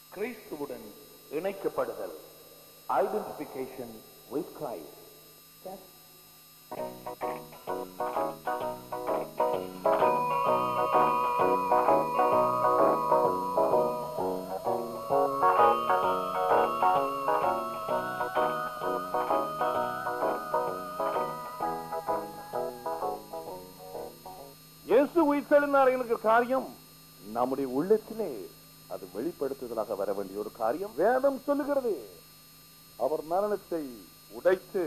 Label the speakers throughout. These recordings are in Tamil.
Speaker 1: கிறிஸ்துவுடன் இணைக்கப்படுதல் ஐடென்டிபிகேஷன் வித் கிரைஸ்ட் இயேசு உயிர்த்தெழுந்தார் என்கிற காரியம் நம்முடைய உள்ளத்திலே அது வெளிப்படுத்துதலாக வர வேண்டிய ஒரு காரியம் வேதம் சொல்லுகிறது அவர் மரணத்தை உடைத்து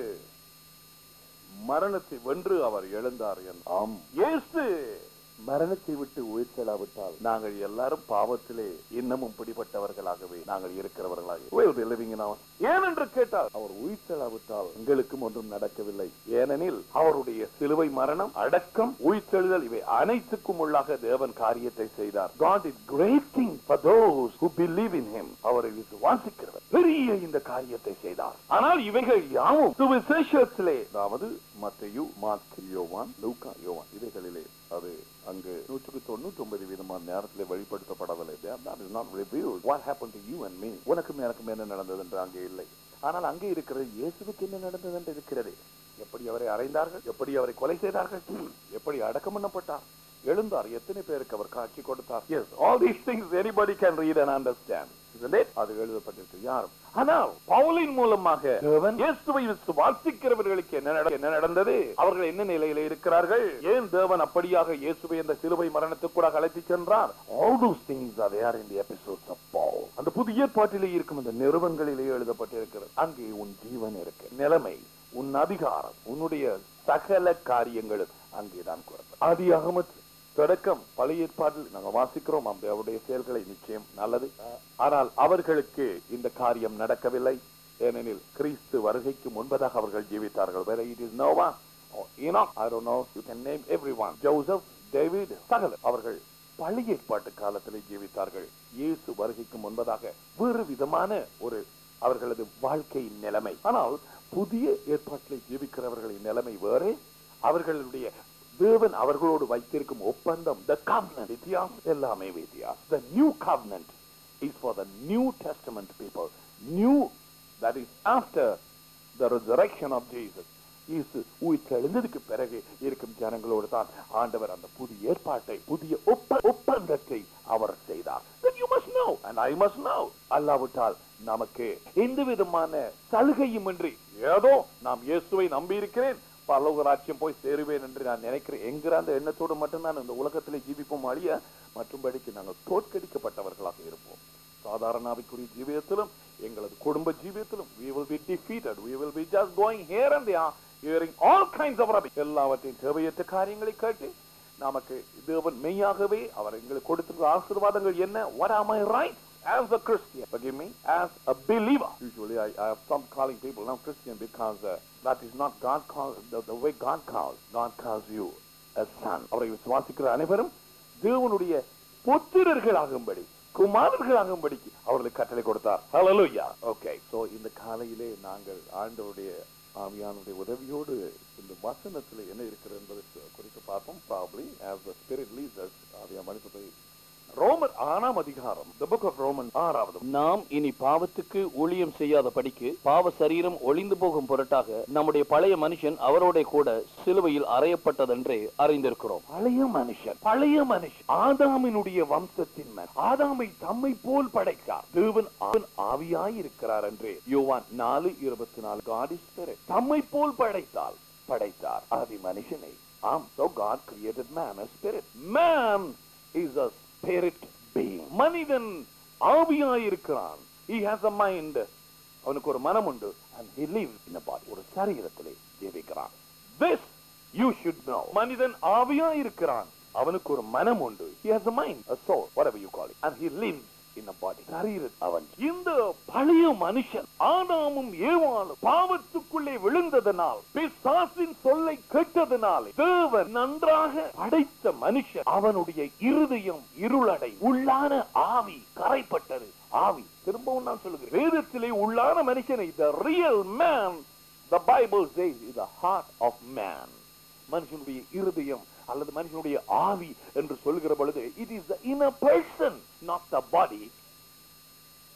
Speaker 1: மரணத்தை வென்று அவர் எழுந்தார் என் ஆம் இயேசு மரணத்தை விட்டு உயிர்த்தெழாவிட்டால் நாங்கள் எல்லாரும் பாவத்திலே இன்னமும் பிடிபட்டவர்களாகவே நாங்கள் இருக்கிறவர்களாக We'll be living in our- ஏனென்று கேட்டால் அவர் உயிர்த்தெழாவிட்டால் எங்களுக்கும் ஒன்றும் நடக்கவில்லை ஏனெனில் அவருடைய சிலுவை மரணம் அடக்கம் உயிர்த்தெழுதல் இவை அனைத்துக்கும் உள்ளாக தேவன் காரியத்தை செய்தார் God did great things for those who believe in him அவரை விசுவாசிக்கிறவர் பெரிய இந்த காரியத்தை செய்தார் ஆனால் இவைகள் யாவும் சுவிசேஷத்திலே அதாவது மத்தையு மார்க் யோவான் லூக்கா யோவான் இவைகளிலே அது அங்கு நூற்றுக்கு தொண்ணூற்றி ஒன்பது விதமான நேரத்தில் வெளிப்படுத்தப்படவில்லை That is not revealed. What happened to you and me? உனக்கும் எனக்கும் என்ன நடந்தது என்று அங்கே இல்லை ஆனால் அங்கே இருக்கிறது இயேசுவுக்கு என்ன நடந்தது என்று இருக்கிறது எப்படி அவரை அறைந்தார்கள் எப்படி அவரை கொலை செய்தார்கள் எப்படி அடக்கம் பண்ணப்பட்டார் எழுந்தார் எத்தனை பேருக்கு அவர் காட்சி கொடுத்தார் as all these things anybody can read and understand அது எழுதப்பட்டிருக்கு யாரும் ஆனால் பவுலின் மூலமாக தேவன் இயேசுவை விசுவாசிக்கிறவர்களுக்கு என்ன நட- என்ன நடந்தது அவர்கள் என்ன நிலையில இருக்கிறார்கள் ஏன் தேவன் அப்படியாக இயேசுவை அந்த சிலுவை மரணத்துக்கூட அழைத்து சென்றார் all those things are there in the episodes of Paul அந்த புதிய ஏற்பாட்டிலே இருக்கும் அந்த நிறுவனங்களிலே எழுதப்பட்டிருக்கிறது அங்கே உன் ஜீவன் இருக்கு நிலைமை உன் அதிகாரம் உன்னுடைய சகல காரியங்களும் அங்கேதான் கூறப்படும் ஆதி அகமத் தொடக்கம் பழைய ஏற்பாட்டில் நாங்க வாசிக்கிறோம் அந்த அவருடைய செயல்களை நிச்சயம் நல்லது ஆனால் அவர்களுக்கு இந்த காரியம் நடக்கவில்லை ஏனெனில் கிறிஸ்து வருகைக்கு முன்பதாக அவர்கள் ஜீவித்தார்கள் வேற it is Noah Enoch I don't know you can name everyone Joseph David சகல அவர்கள் பழைய ஏற்பாட்டு காலத்திலே ஜீவித்தார்கள் இயேசு வருகைக்கு முன்பதாக வேறு விதமான ஒரு அவர்களது வாழ்க்கையின் நிலைமை ஆனால் புதிய ஏற்பாட்டிலே ஜீவிக்கிறவர்களின் நிலைமை வேறு அவர்களுடைய தேவன் அவர்களோடு வைத்திருக்கும் ஒப்பந்தம் the covenant வித்தியாசம் எல்லாமே வித்தியாசம் the new covenant is for the new testament people new that is after the resurrection of jesus இயேசு உயிர்த்தெழுந்ததுக்கு பிறகு இருக்கும் ஜனங்களோடு தான் ஆண்டவர் அந்த புதிய ஏற்பாட்டை புதிய ஒப்ப ஒப்பந்தத்தை அவர் செய்தார் Then you must know and I must know அல்லாவிட்டால் நமக்கு எந்த விதமான சலுகையும் இன்றி ஏதோ நாம் இயேசுவை நம்பி இருக்கிறேன் பரலோக ராஜ்யம் போய் சேருவேன் என்று நான் நினைக்கிறேன் என்கிற அந்த எண்ணத்தோடு மட்டும்தான் இந்த உலகத்திலே ஜீவிப்போம் அழிய மற்றும்படிக்கு நாங்கள் தோற்கடிக்கப்பட்டவர்களாக இருப்போம் சாதாரண ஆவிக்குரிய ஜீவியத்திலும் எங்களது குடும்ப ஜீவியத்திலும் we will be defeated we will be just going here and there hearing all kinds of rubbish எல்லாவற்றையும் தேவையற்ற காரியங்களை கேட்டு நமக்கு தேவன் மெய்யாகவே அவர் எங்களுக்கு கொடுத்திருக்கிற ஆசீர்வாதங்கள் என்ன what are my rights as a Christian forgive me as a believer usually I, I have stopped calling people now Christian because uh, that is not God calls the, the way God calls God calls you a son அவரை விசுவாசிக்கிற அனைவரும் தேவனுடைய புத்திரர்களாகும்படி குமாரர்களாகும்படிக்கு அவர்களுக்கு கட்டளை கொடுத்தார் ஹalleluya ஓகே சோ இந்த காலையிலே நாங்கள் ஆண்டவருடைய ஆவியானுடைய உதவியோடு இந்த வசனத்தில் என்ன இருக்கிறது என்பதை குறித்து பார்ப்போம் probably as the spirit leads us ஆவியா மனுஷத்தை ரோமர் ஆறாம் அதிகாரம் the book of Roman ஆறாவது
Speaker 2: நாம் இனி பாவத்துக்கு ஊழியம் செய்யாத படிக்கு பாவ சரீரம் ஒளிந்து போகும் பொருட்டாக நம்முடைய பழைய மனுஷன் அவரோட கூட சிலுவையில் அறையப்பட்டதென்றே அறிந்திருக்கிறோம்
Speaker 1: பழைய மனுஷன் பழைய மனுஷன் ஆதாமினுடைய வம்சத்தின் மேல் ஆதாமை தம்மை போல் படைத்தார் தேவன் அவன் ஆவியாய் இருக்கிறார் என்று யோவான் நாலு இருபத்தி நாலு காட் இஸ் தம்மை போல் படைத்தால் படைத்தார் ஆதி மனுஷனை ஆம் so God created man as spirit man is a spirit being மனிதன் ஆவியாய் இருக்கிறான் he has a mind அவனுக்கு ஒரு மனம் உண்டு and he lives in a body ஒரு சரீரத்திலே ஜீவிக்கிறான் this you should know மனிதன் ஆவியா இருக்கிறான் அவனுக்கு ஒரு மனம் உண்டு he has a mind a soul whatever you call it and he lives in a body சரீர அவன் இந்த பழைய மனுஷன் ஆதாமும் ஏவாளும் பாவத்துக்குள்ளே விழுந்ததனால் பிசாசின் சொல்லை கேட்டதனால் தேவன் நன்றாக படைத்த மனுஷன் அவனுடைய இருதயம் இருளடை உள்ளான ஆவி கரைப்பட்டது ஆவி திரும்பவும் நான் சொல்லுகிறேன் வேதத்திலே உள்ளான மனுஷனை the real man the bible says is the heart of man மனுஷனுடைய இருதயம் அல்லது மனுஷனுடைய ஆவி என்று சொல்கிற பொழுது it is the inner person not the body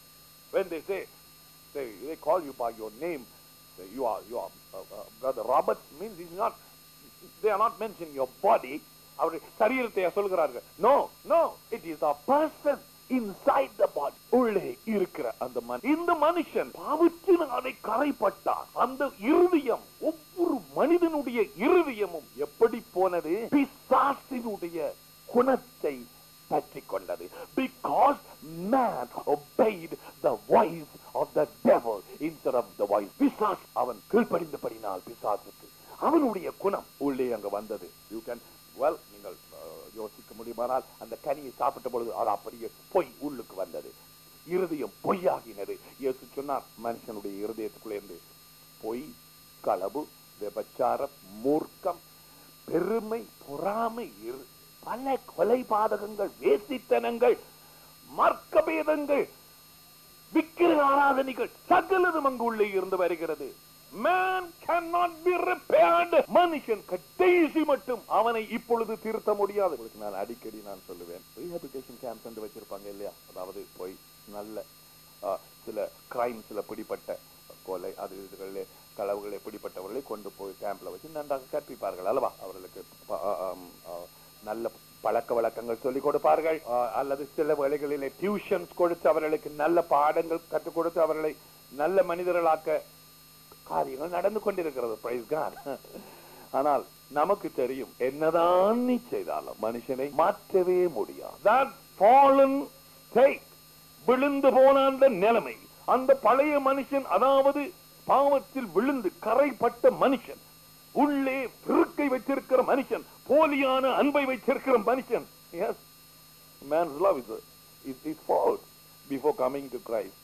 Speaker 1: when they say they they call you by your name say you are you are uh, uh, brother Robert means he's not they are not mentioning your body அவர் சரீரத்தை சொல்கிறார்கள் no no it is a person inside the body உள்ளே இருக்கிற அந்த மனுஷன் இந்த மனுஷன் பாவத்தினாலே கரைப்பட்டார் அந்த இருதயம் ஒவ்வொரு மனிதனுடைய இருதயமும் எப்படி போனது பிசாசினுடைய குணத்தை பற்றி கொண்டது because man obeyed the voice of the devil instead of the voice பிசாஸ் அவன் கீழ்ப்படிந்தபடினால் பிசாசுக்கு அவனுடைய குணம் உள்ளே அங்க வந்தது யூ கேன் வெல் நீங்கள் அஹ், யோசிக்க முடியுமானால் அந்த கனியை சாப்பிட்ட பொழுது அது அப்படியே பொய் உள்ளுக்கு வந்தது இருதயம் பொய்யாகினது இயேசு சொன்னார் மனுஷனுடைய இருதயத்துக்குள்ளே இருந்து பொய் களவு விபச்சாரம் மூர்க்கம் பெருமை பொறாமை இரு பல கொலை பாதகங்கள் வேசித்தனங்கள் மர்க்கபேதங்கள் விக்கிர ஆராதனைகள் சகலதும் அங்கு உள்ளே இருந்து வருகிறது man cannot be repaired மனுஷன் கடைசி மட்டும் அவனை இப்பொழுது திருத்த முடியாது உங்களுக்கு நான் அடிக்கடி நான் சொல்லுவேன் ரீஹபிலிட்டேஷன் கேம்ப் என்று வச்சிருப்பாங்க இல்லையா அதாவது போய் நல்ல ஆ, சில கிரைம்ஸ்ல பிடிப்பட்ட கொலை அது இதுகளிலே களவுகளை பிடிப்பட்டவர்களை கொண்டு போய் கேம்ப்ல வச்சு நன்றாக கற்பிப்பார்கள் அல்லவா அவர்களுக்கு ப- ஆ, ஆம், ஆ, நல்ல பழக்க வழக்கங்கள் சொல்லிக் கொடுப்பார்கள் ஆ, அல்லது சில வேளைகளிலே டியூஷன்ஸ் கொடுத்து அவர்களுக்கு நல்ல பாடங்கள் கற்றுக் கொடுத்து அவர்களை நல்ல மனிதர்களாக்க காரியங்கள் நடந்து கொண்டிருக்கிறது praise God. ஆனால் நமக்கு தெரியும் என்னதான் நீ செய்தாலும் மனுஷனை மாற்றவே முடியாது that fallen state விழுந்து போன அந்த நிலைமை அந்த பழைய மனுஷன் அதாவது பாவத்தில் விழுந்து கரைப்பட்ட மனுஷன் உள்ளே பெருக்கை வைத்திருக்கிற மனுஷன் போலியான அன்பை வைத்திருக்கிற மனுஷன் yes man's love is, is, is false before coming to Christ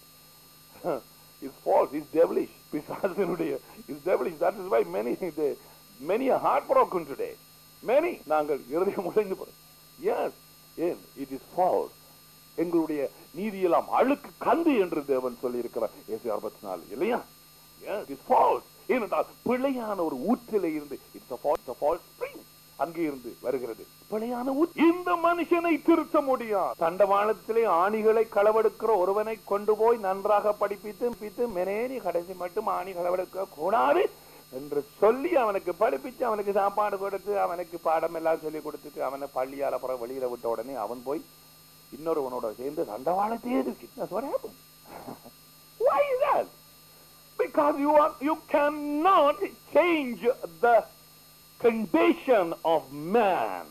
Speaker 1: is false, is devilish. பிசாசினுடைய is devilish. That is why many they, many are heartbroken today. Many நாங்கள் இருதயம் உடைந்து போறோம். Yes, ஏன் it is false. எங்களுடைய நீதியெல்லாம் அழுக்கு கந்து என்று தேவன் சொல்லி இருக்கிறார் ஏசி அறுபத்தி நாலு இல்லையா Yes, it is false. ஏனென்றால் பிழையான ஒரு ஊற்றிலே இருந்து it's a false, a false spring அங்கே இருந்து வருகிறது பிழையான ஊற்று. இந்த மனுஷனை திருத்த முடியாது தண்டவாளத்திலே ஆணிகளை களவெடுக்கிற ஒருவனை கொண்டு போய் நன்றாக படிப்பித்து பித்து மெனேனி கடைசி மட்டும் ஆணி களவெடுக்க கூடாது என்று சொல்லி அவனுக்கு படிப்பிச்சு அவனுக்கு சாப்பாடு கொடுத்து அவனுக்கு பாடம் எல்லாம் சொல்லி கொடுத்துட்டு அவனை பள்ளியால அப்புறம் வெளியில விட்ட உடனே அவன் போய் இன்னொருவனோட சேர்ந்து தண்டவாளத்தையே இருக்கு That's what happened. Why is that? Because you are you cannot change the condition of man.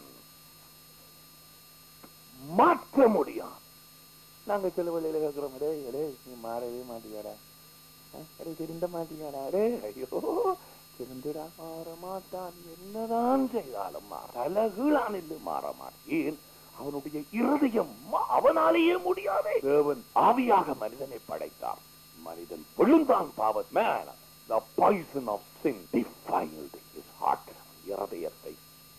Speaker 1: மாற்ற முடியும் நாங்க சில வழியில கேட்கிறோம் டே டே நீ மாறவே மாட்டியாடா அஹ், அடே திருந்த மாட்டியாடா டே ஐயோ திருந்திடா மாற மாட்டான் என்னதான் செய்தாலும் மாற தலகீழான் இல்லை மாற மாட்டேன் அவனுடைய இருதயம் மா- அவனாலேயே முடியாதே தேவன் ஆவியாக மனிதனை படைத்தார் மனிதன் விழுந்தான் பாவத் man the poison of sin defiled his heart இருதயத்தை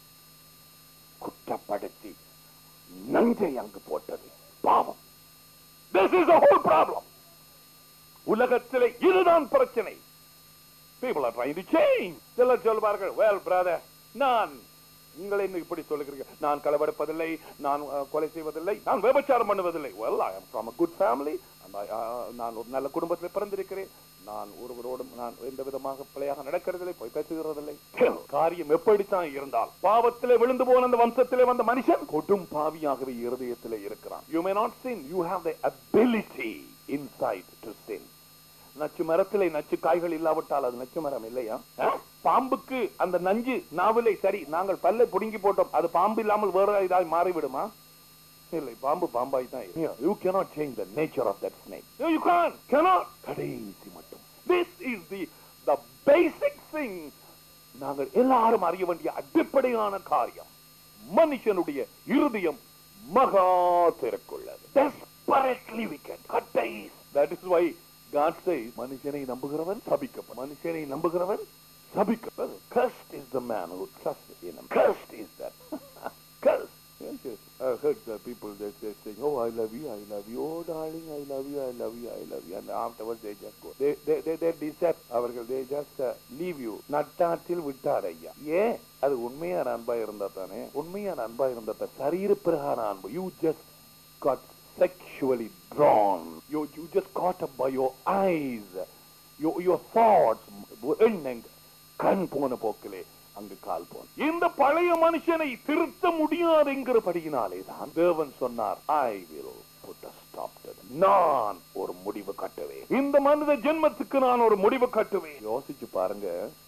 Speaker 1: குற்றப்படுத்தி நஞ்சை அங்கு போட்டது பாவம் this is the whole problem உலகத்திலே இதுதான் பிரச்சனை people are trying to change சிலர் சொல்வார்கள் well brother நான் நீங்கள் என்ன இப்படி சொல்லுகிறீர்கள் நான் களவெடுப்பதில்லை நான் அஹ், கொலை செய்வதில்லை நான் விபச்சாரம் பண்ணுவதில்லை well i am from a good family and I, uh, நான் ஒரு நல்ல குடும்பத்தில் பிறந்திருக்கிறேன் நான் ஒருவரோடும் நான் எந்த விதமாக பிழையாக நடக்கிறதில்லை போய் பேசுகிறதில்லை காரியம் எப்படித்தான் இருந்தால் பாவத்திலே விழுந்து போன அந்த வம்சத்திலே வந்த மனுஷன் கொடும் பாவியாகவே இருதயத்திலே இருக்கிறான் you may not sin you have the ability inside to sin நச்சு மரத்திலே நச்சு காய்கள் இல்லாவிட்டால் அது நச்சு மரம் இல்லையா ஆ? பாம்புக்கு அந்த நஞ்சு நாவிலை சரி நாங்கள் பல்லை புடுங்கி போட்டோம் அது பாம்பு இல்லாமல் வேற இதாய் மாறிவிடுமா இல்லை பாம்பு பாம்பாய் தான் you cannot change the nature of that snake no you can't cannot கடைசி மட்டும் this is the the basic thing நாங்கள் எல்லாரும் அறிய வேண்டிய அடிப்படையான காரியம் மனுஷனுடைய இருதயம் மகா திறக்குள்ளது desperately wicked கடைசி that is why God says மனுஷனை நம்புகிறவன் சபிக்கப்படும் மனுஷனை நம்புகிறவன் சபிக்கப்படும் cursed is the man who trusts in him cursed is that cursed Yes, yes. I heard the people that they saying, "Oh, I love you, I love you, oh darling, I love you, I love you, I love you," and afterwards they just go. They they they they desert அவர்கள் they just uh, leave you. நட்டாற்றில் விட்டார் ஐயா ஏன் அது உண்மையான அன்பா இருந்தா தானே உண்மையான அன்பா இருந்தா தான் சரீர பிரகார அன்பு you just got sexually drawn you you just caught up by your eyes your your thoughts எண்ணங்க கண் போன போக்கிலே அங்கு கால் போன இந்த பழைய மனுஷனை திருத்த முடியாதுங்கிறபடியினாலே தான் தேவன் சொன்னார் I will put a stop to them. நான் ஒரு முடிவு கட்டுவேன் இந்த மனித ஜென்மத்துக்கு நான் ஒரு முடிவு கட்டுவேன் யோசிச்சு பாருங்க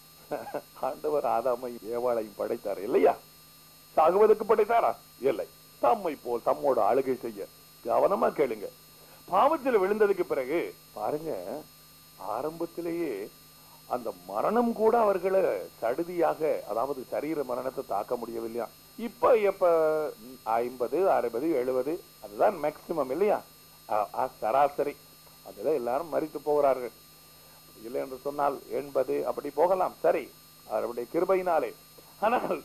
Speaker 1: ஆண்டவர் ஆதாமையும் ஏவாளையும் படைத்தார் இல்லையா சாகுவதற்கு படைத்தாரா இல்லை தம்மை போல் தம்மோட ஆளுகை செய்ய கவனமா கேளுங்க பாவத்தில் விழுந்ததுக்கு பிறகு பாருங்க ஆரம்பத்திலேயே அந்த மரணம் கூட அவர்களை சடுதியாக அதாவது சரீர மரணத்தை தாக்க முடியவில்லையா இப்ப எப்ப ஐம்பது அறுபது எழுபது அதுதான் மேக்சிமம் இல்லையா அ- அ- சராசரி அதுல எல்லாரும் மறித்து போகிறார்கள் இல்லை என்று சொன்னால் எண்பது அப்படி போகலாம் சரி அவருடைய கிருபையினாலே ஆனால்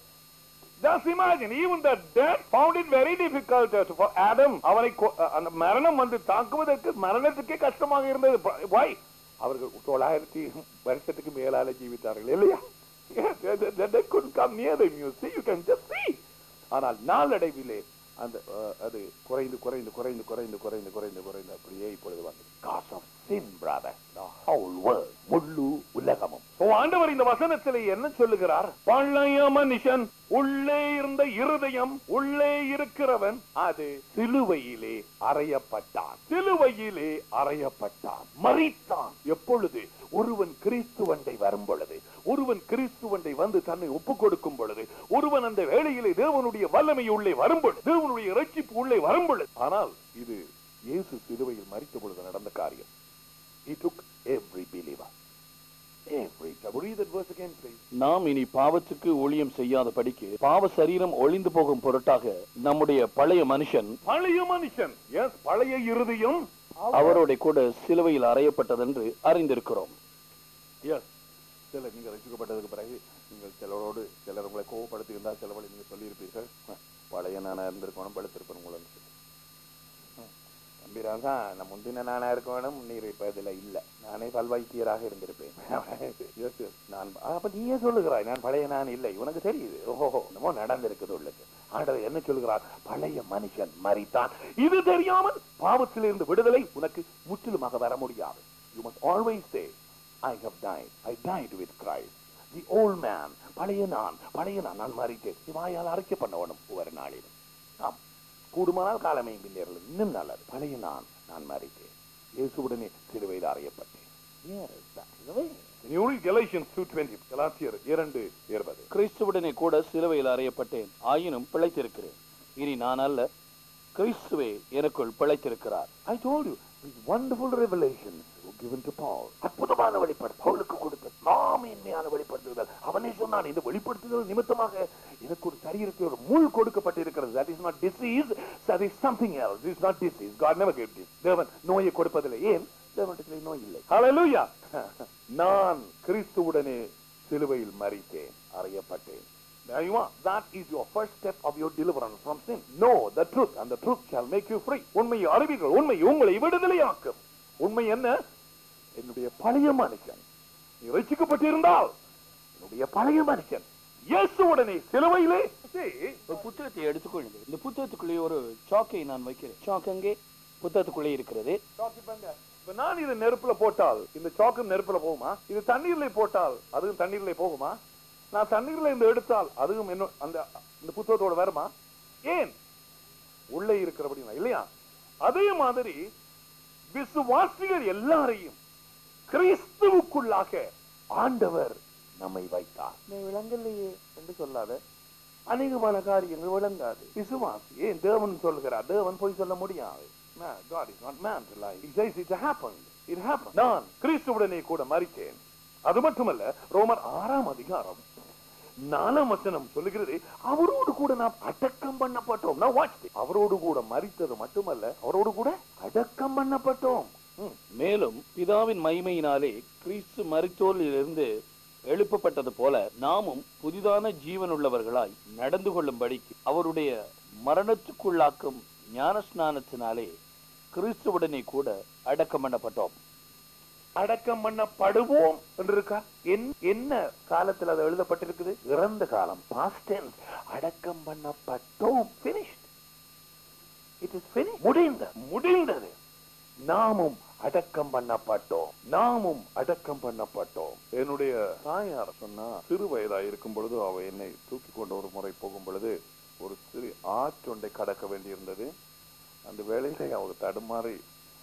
Speaker 1: Just imagine, even the dead found it very difficult to- for Adam. அவனை கொ- அந்த மரணம் வந்து தாக்குவதற்கு மரணத்துக்கே கஷ்டமாக இருந்தது Why? அவர்கள் தொள்ளாயிரத்தி வருஷத்துக்கு மேலால ஜீவித்தார்கள் இல்லையா Yes, they- they- they couldn't come near them, you see, you can just see. ஆனால் நாளடைவிலே அந்த அஹ், அது குறைந்து குறைந்து குறைந்து குறைந்து குறைந்து குறைந்து குறைந்து அப்படியே இப்பொழுது வந்து cause of sin brother the whole world முழு உலகமும் ஓ ஆண்டவர் இந்த வசனத்திலே என்ன சொல்லுகிறார் பழைய மனுஷன் உள்ளே இருந்த இருதயம் உள்ளே இருக்கிறவன் அது சிலுவையிலே அறையப்பட்டான் சிலுவையிலே அறையப்பட்டான் மறித்தான் எப்பொழுது ஒருவன் கிறிஸ்துவண்டை வரும் பொழுது ஒருவன் கிறிஸ்துவண்டை வந்து தன்னை ஒப்புக் கொடுக்கும் பொழுது ஒருவன் அந்த வேளையிலே தேவனுடைய வல்லமை உள்ளே வரும் பொழுது தேவனுடைய ரட்சிப்பு உள்ளே வரும் பொழுது ஆனால் இது இயேசு சிலுவையில் மறித்த பொழுது நடந்த காரியம் He took every believer. Every. Read that verse again, please.
Speaker 2: நாம் இனி பாவத்துக்கு ஊழியம் செய்யாத படிக்கு பாவ சரீரம் ஒளிந்து போகும் பொருட்டாக நம்முடைய பழைய மனுஷன்
Speaker 1: பழைய மனுஷன் எஸ் பழைய இருதயம்
Speaker 2: அவரோட கூட சிலுவையில் அறையப்பட்டதென்று அறிந்திருக்கிறோம்
Speaker 1: எஸ் சில நீங்க ரசிக்கப்பட்டதுக்கு பிறகு நீங்கள் சிலரோடு சிலர் உங்களை கோவப்படுத்தி இருந்தால் சில வழி நீங்க சொல்லியிருப்பீர்கள் "அஹ், பழைய நானா இருந்திருக்கணும் படுத்திருப்பேன் உங்களை தம்பிராசா நான் முந்தின நானா இருக்க வேணும் நீர் இப்ப இதுல இல்ல நானே பல்வைத்தியராக இருந்திருப்பேன் Yes, yes. நான் அப்ப நீயே சொல்லுகிறாய் நான் பழைய நான் இல்லை உனக்கு தெரியுது ஓஹோ என்னமோ நடந்திருக்குது உள்ளது ஆண்டவர் என்ன சொல்லுகிறார் பழைய மனுஷன் மறித்தான் இது தெரியாமல் பாவத்திலிருந்து விடுதலை உனக்கு முற்றிலுமாக வர முடியாது you must always say I have died I died with Christ the old man பழைய நான் பழைய நான் நான் மறித்தேன் நீ வாயால் அறிக்கை பண்ண வேணும் ஒவ்வொரு நாளிலும் ஆம் கூடுமானால் காலமே பின்னேறல இன்னும் நல்லது பழைய நான் நான் மறித்தேன் இயேசுவுடனே சிலுவையில் அறையப்பட்டேன் Yes, that is the way. When you read Galatians 2:20, கலாத்தியர் இரண்டு இருபது
Speaker 2: கிறிஸ்துவுடனே கூட சிலுவையில் அறையப்பட்டேன் ஆயினும் பிழைத்திருக்கிறேன் இனி நான் அல்ல கிறிஸ்துவே எனக்குள் பிழைத்திருக்கிறார்
Speaker 1: I told you, these wonderful revelations were given to Paul. அற்புதமான வெளிப்பாடு பவுலுக்கு கொடுத்த நாம் இன்மையான வெளிப்படுத்துதல் அவனே சொன்னான் இந்த வெளிப்படுத்துதல் நிமித்தமாக எனக்கு ஒரு சரீரத்தில் ஒரு முள் கொடுக்கப்பட்டிருக்கிறது that is not disease that is something else it is not disease God never gave this தேவன் நோயை கொடுப்பதில்லை ஏன் தேவனிடத்தில் நோய் இல்லை Hallelujah நான் கிறிஸ்துவுடனே சிலுவையில் மறித்தேன் அறையப்பட்டேன் There you are. That is your first step of your deliverance from sin. Know the truth, and the truth shall make you free. உண்மையை அறிவீர்கள் உண்மை உங்களை விடுதலையாக்கும் உண்மை என்ன என்னுடைய பழைய மனுஷன் நீ ரசிக்கப்பட்டிருந்தால் என்னுடைய பழைய மனுஷன் இயேசுவுடனே சிலுவையிலே See,
Speaker 2: ஒரு புத்தகத்தை எடுத்துக்கொள்ளுங்கள் இந்த புத்தகத்துக்குள்ளே ஒரு சாக்கை நான் வைக்கிறேன் சாக் அங்கே புத்தகத்துக்குள்ளே இருக்கிறது
Speaker 1: சாக்கு பங்க. இப்ப நான் இதை நெருப்புல போட்டால் இந்த சாக்கும் நெருப்புல போகுமா இது தண்ணீர்ல போட்டால் அதுவும் தண்ணீர்ல போகுமா நான் தண்ணீர்ல இருந்து எடுத்தால் அதுவும் என்ன அந்த இந்த புத்தகத்தோட வருமா ஏன் உள்ளே இருக்கிறபடினா இல்லையா அதே மாதிரி விசுவாசிகள் எல்லாரையும் கிறிஸ்துவுக்குள்ளாக ஆண்டவர் நம்மை வைத்தார் நீ விளங்கலையே என்று சொல்லாத அநேகமான காரியங்கள் விளங்காது விசுவாசி ஏன் தேவன் சொல்கிறார் தேவன் போய் சொல்ல முடியாது Man, God is not man to lie. He says it happened. It happened. நான் கிறிஸ்துவுடனே கூட மறித்தேன் அது மட்டுமல்ல ரோமர் ஆறாம் அதிகாரம் நாலாம் வசனம் சொல்லுகிறது அவரோடு கூட நாம் அடக்கம் பண்ணப்பட்டோம் நான் வாட்ச் அவரோடு கூட மறித்தது மட்டுமல்ல அவரோடு கூட அடக்கம் பண்ணப்பட்டோம் ம்.
Speaker 2: மேலும் பிதாவின் மகிமையினாலே கிறிஸ்து மரித்தோரிலிருந்து எழுப்பப்பட்டது போல நாமும் புதிதான ஜீவனுள்ளவர்களாய் நடந்து கொள்ளும்படிக்கு அவருடைய மரணத்துக்குள்ளாக்கும் ஞானஸ்நானத்தினாலே கிறிஸ்துவுடனே கூட அடக்கம் பண்ணப்பட்டோம்
Speaker 1: அடக்கம் பண்ணப்படுவோம் என்று இருக்கா என்- என்ன காலத்தில் அது எழுதப்பட்டிருக்குது இறந்த காலம் past tense அடக்கம் பண்ணப்பட்டோம் finished it is finished முடிந்த முடிந்தது நாமும் அடக்கம் பண்ணப்பட்டோம் நாமும் அடக்கம் பண்ணப்பட்டோம் என்னுடைய தாயார் சொன்னா சிறு வயதா இருக்கும் பொழுது அவ என்னை தூக்கி கொண்டு ஒரு முறை போகும் பொழுது ஒரு சிறு ஆற்றொண்டை கடக்க வேண்டியிருந்தது அந்த வேளையில அவங்க தடுமாறி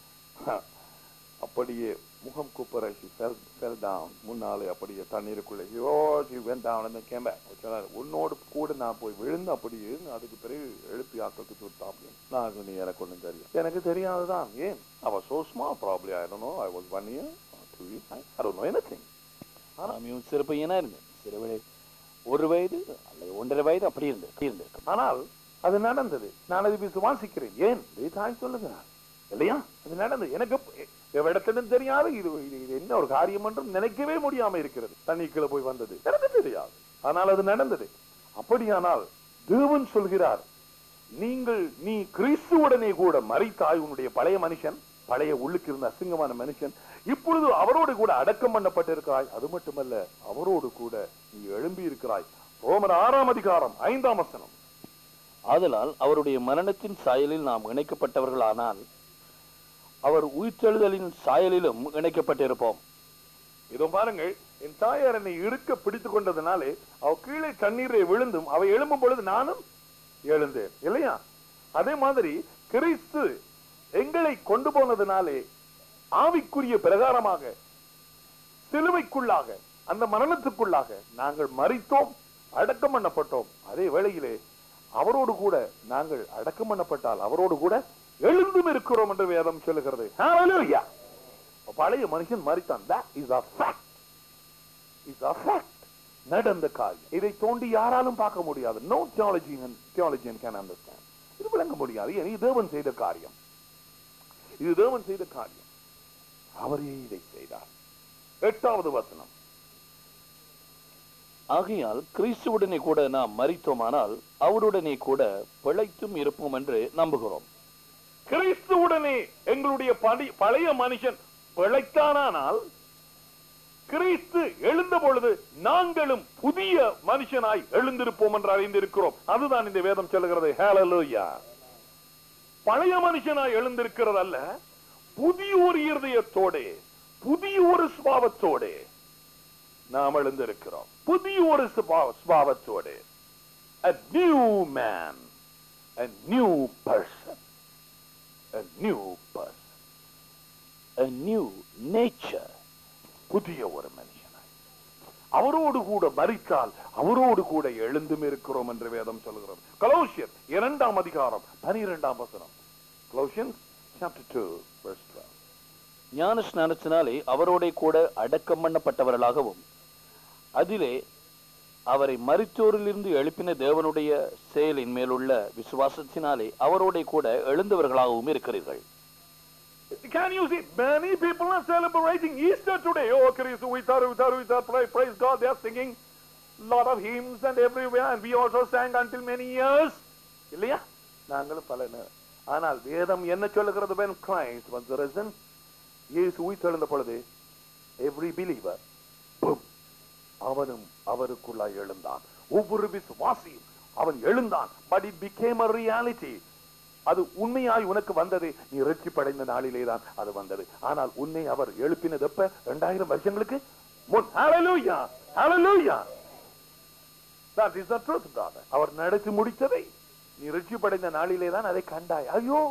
Speaker 1: அப்படியே முகம் குப்புற she fell fell down முன்னாலே அப்படியே தண்ணீருக்குள்ளே யோ she went down and then came back சொன்னாரு, உன்னோடு கூட நான் போய் விழுந்து அப்படியே அதுக்கு பிறகு எழுப்பி ஆக்களுக்கு சுட்டாப்ல நான் சொன்னி எனக்கு ஒண்ணும் தெரியும் எனக்கு தெரியாதுதான் ஏன் அவ so small probably I don't know I was one year or two years I, I don't know anything
Speaker 2: சாமியும் சிறு பையனா இருந்தேன் சிறு வயது ஒரு வயது அல்லது ஒன்றரை வயது அப்படி இருந்து இருந்திருக்கும்
Speaker 1: ஆனால் அது நடந்தது நான் அதை விசுவாசிக்கிறேன் ஏன் இதை தாய் சொல்லுகிறார் இல்லையா அது நடந்தது எனக்கு எவ்விடத்திலும் தெரியாது இது இது இது என்ன ஒரு காரியம் என்றும் நினைக்கவே முடியாம இருக்கிறது தண்ணிக்குள்ள போய் வந்தது எனக்கு தெரியாது ஆனால் அது நடந்தது அப்படியானால் தேவன் சொல்கிறார் நீங்கள் நீ கிறிஸ்துவுடனே கூட மறித்தாய் உன்னுடைய பழைய மனுஷன் பழைய உள்ளுக்கு இருந்த அசிங்கமான மனுஷன் இப்பொழுது அவரோடு கூட அடக்கம் பண்ணப்பட்டிருக்கிறாய் அது மட்டுமல்ல அவரோடு கூட நீ எழும்பி இருக்கிறாய் ரோமர் ஆறாம் அதிகாரம் ஐந்தாம் வசனம்
Speaker 2: ஆதலால் அவருடைய மரணத்தின் சாயலில் நாம் இணைக்கப்பட்டவர்களானால் அவர் உயிர்த்தெழுதலின் சாயலிலும் இணைக்கப்பட்டிருப்போம்
Speaker 1: இதோ பாருங்கள் என் தாயார் என்னை இறுக்க பிடித்துக் கொண்டதுனாலே அவ கீழே தண்ணீரை விழுந்தும் அவ எழும்பும் பொழுது நானும் எழுந்தேன் இல்லையா அதே மாதிரி கிறிஸ்து எங்களை கொண்டு போனதுனாலே ஆவிக்குரிய பிரகாரமாக சிலுவைக்குள்ளாக அந்த மரணத்துக்குள்ளாக நாங்கள் மறித்தோம் அடக்கம் பண்ணப்பட்டோம் அதே வேளையிலே அவரோடு கூட நாங்கள் அடக்கம் பண்ணப்பட்டால் அவரோடு கூட எழுந்தும் இருக்கிறோம் என்று வேதம் சொல்லுகிறது Hallelujah. பழைய மனுஷன் மறித்தான் that is a fact is a fact நடந்த காரியம் இதை தோண்டி யாராலும் பார்க்க முடியாது no theologian theologian can understand இது விளங்க முடியாது ஏன் இது தேவன் செய்த காரியம் இது தேவன் செய்த காரியம் அவரே இதை செய்தார் எட்டாவது வசனம்
Speaker 2: ஆகையால் கிறிஸ்துவுடனே கூட நாம் மறித்தோமானால் அவருடனே கூட பிழைத்தும் இருப்போம் என்று நம்புகிறோம்
Speaker 1: கிறிஸ்துவுடனே எங்களுடைய படி- பழைய மனுஷன் பிழைத்தானால் கிறிஸ்து எழுந்த பொழுது நாங்களும் புதிய மனுஷனாய் எழுந்திருப்போம் என்று அறிந்திருக்கிறோம் அதுதான் இந்த வேதம் சொல்லுகிறது ஹalleluya பழைய மனுஷனாய் எழுந்திருக்கிறது அல்ல புதிய ஒரு இருதயத்தோட புதிய ஒரு சுபாவத்தோட நாம் எழுந்திருக்கிறோம் புதிய ஒரு Subha- சுபாவத்தோட a new man a new person a new person
Speaker 2: A new nature.
Speaker 1: புதிய ஒரு மனுஷனாய் அவரோடு கூட மறித்தால் அவரோடு கூட எழுந்தும் இருக்கிறோம் என்று வேதம் சொல்கிறது கலோசியர் இரண்டாம் அதிகாரம் பனிரெண்டாம் வசனம் கலோசியன் chapter 2 verse 12
Speaker 2: ஞான ஸ்நானத்தினாலே அவரோடே கூட அடக்கம் பண்ணப்பட்டவர்களாகவும் அதிலே அவரை மரித்தோரிலிருந்து எழுப்பின தேவனுடைய செயலின் மேலுள்ள விசுவாசத்தினாலே அவரோடே கூட எழுந்தவர்களாகவும் இருக்கிறீர்கள்
Speaker 1: Can you see? Many people are celebrating Easter today. Oh, Christ, we thought, we thought, we thought, praise, praise God. They are singing lot of hymns and everywhere. And we also sang until many years. இல்லையா நாங்களும் பல நே- ஆனால் வேதம் என்ன சொல்லுகிறது when Christ was risen இயேசு உயிர்த்தெழுந்த பொழுது every believer boom, அவனும் அவருக்குள்ளாய் எழுந்தான் ஒவ்வொரு விசுவாசியும் அவன் எழுந்தான் but it became a reality அது உண்மையாய் உனக்கு வந்தது நீ ரட்சிப்படைந்த நாளிலே தான் அது வந்தது ஆனால் உன்னை அவர் எழுப்பினது எப்ப இரண்டாயிரம் வருஷங்களுக்கு முன் Hallelujah! Hallelujah! That is the truth, brother. அவர் நடத்தி முடித்ததை நீ ரட்சிப்படைந்த நாளிலே தான் அதை கண்டாய் ஐயோ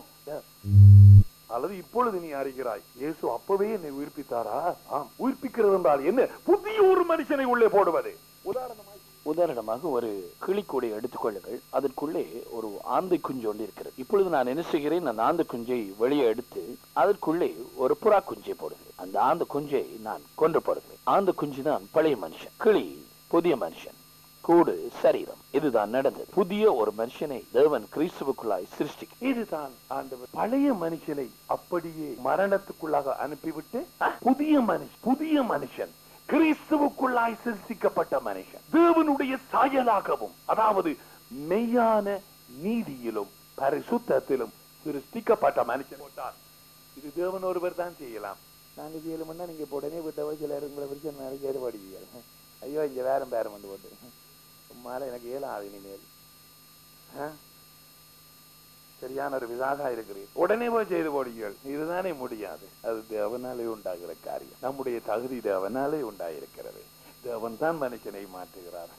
Speaker 1: அல்லது இப்பொழுது நீ அறிகிறாய் இயேசு அப்பவே என்னை உயிர்ப்பித்தாரா ஆம் உயிர்ப்பிக்கிறது என்றால் என்ன புதிய ஒரு மனுஷனை உள்ளே போடுவது உதாரணமாய்
Speaker 2: உதாரணமாக ஒரு கிளிக்கூடை எடுத்துக்கொள்ளுங்கள் அதற்குள்ளே ஒரு ஆந்தை குஞ்சு ஒன்று இருக்கிறது இப்பொழுது நான் என்ன செய்கிறேன் அந்த ஆந்தை குஞ்சை வெளியே எடுத்து அதற்குள்ளே ஒரு புறா குஞ்சை போடுகிறேன் அந்த ஆந்த குஞ்சை நான் கொன்று போடுகிறேன் ஆந்த குஞ்சு தான் பழைய மனுஷன் கிளி புதிய மனுஷன் கூடு சரீரம் இதுதான் நடந்தது புதிய ஒரு மனுஷனை தேவன் கிறிஸ்துவுக்குள்ளாய் சிருஷ்டி
Speaker 1: இதுதான் ஆண்டவர் பழைய மனுஷனை அப்படியே மரணத்துக்குள்ளாக அனுப்பிவிட்டு புதிய மனுஷன் புதிய மனுஷன் கிறிஸ்துவுக்குள்ளாய் சிருஷ்டிக்கப்பட்ட மனுஷன் தேவனுடைய சாயலாகவும் அதாவது மெய்யான நீதியிலும் பரிசுத்தத்திலும் சிருஷ்டிக்கப்பட்ட மனுஷன் போட்டார் இது தேவன் ஒருவர் தான் செய்யலாம் நாங்க செய்யலாம்னா நீங்க இப்ப உடனே விட்ட வயசுல இருக்கிற வரைக்கும் நிறைய ஏற்பாடு செய்யலாம் ஐயோ இங்க வேற பேரம் வந்து போட்டு சும்மால எனக்கு ஏழாது இனிமேல் ஆ? சரியான ஒரு விதாக இருக்கிறீர் உடனே போய் செய்து போடுங்கள் இதுதானே முடியாது அது தேவனாலே உண்டாகிற காரியம் நம்முடைய தகுதி தேவனாலே உண்டாயிருக்கிறது தேவன் தான் மனுஷனை மாற்றுகிறார்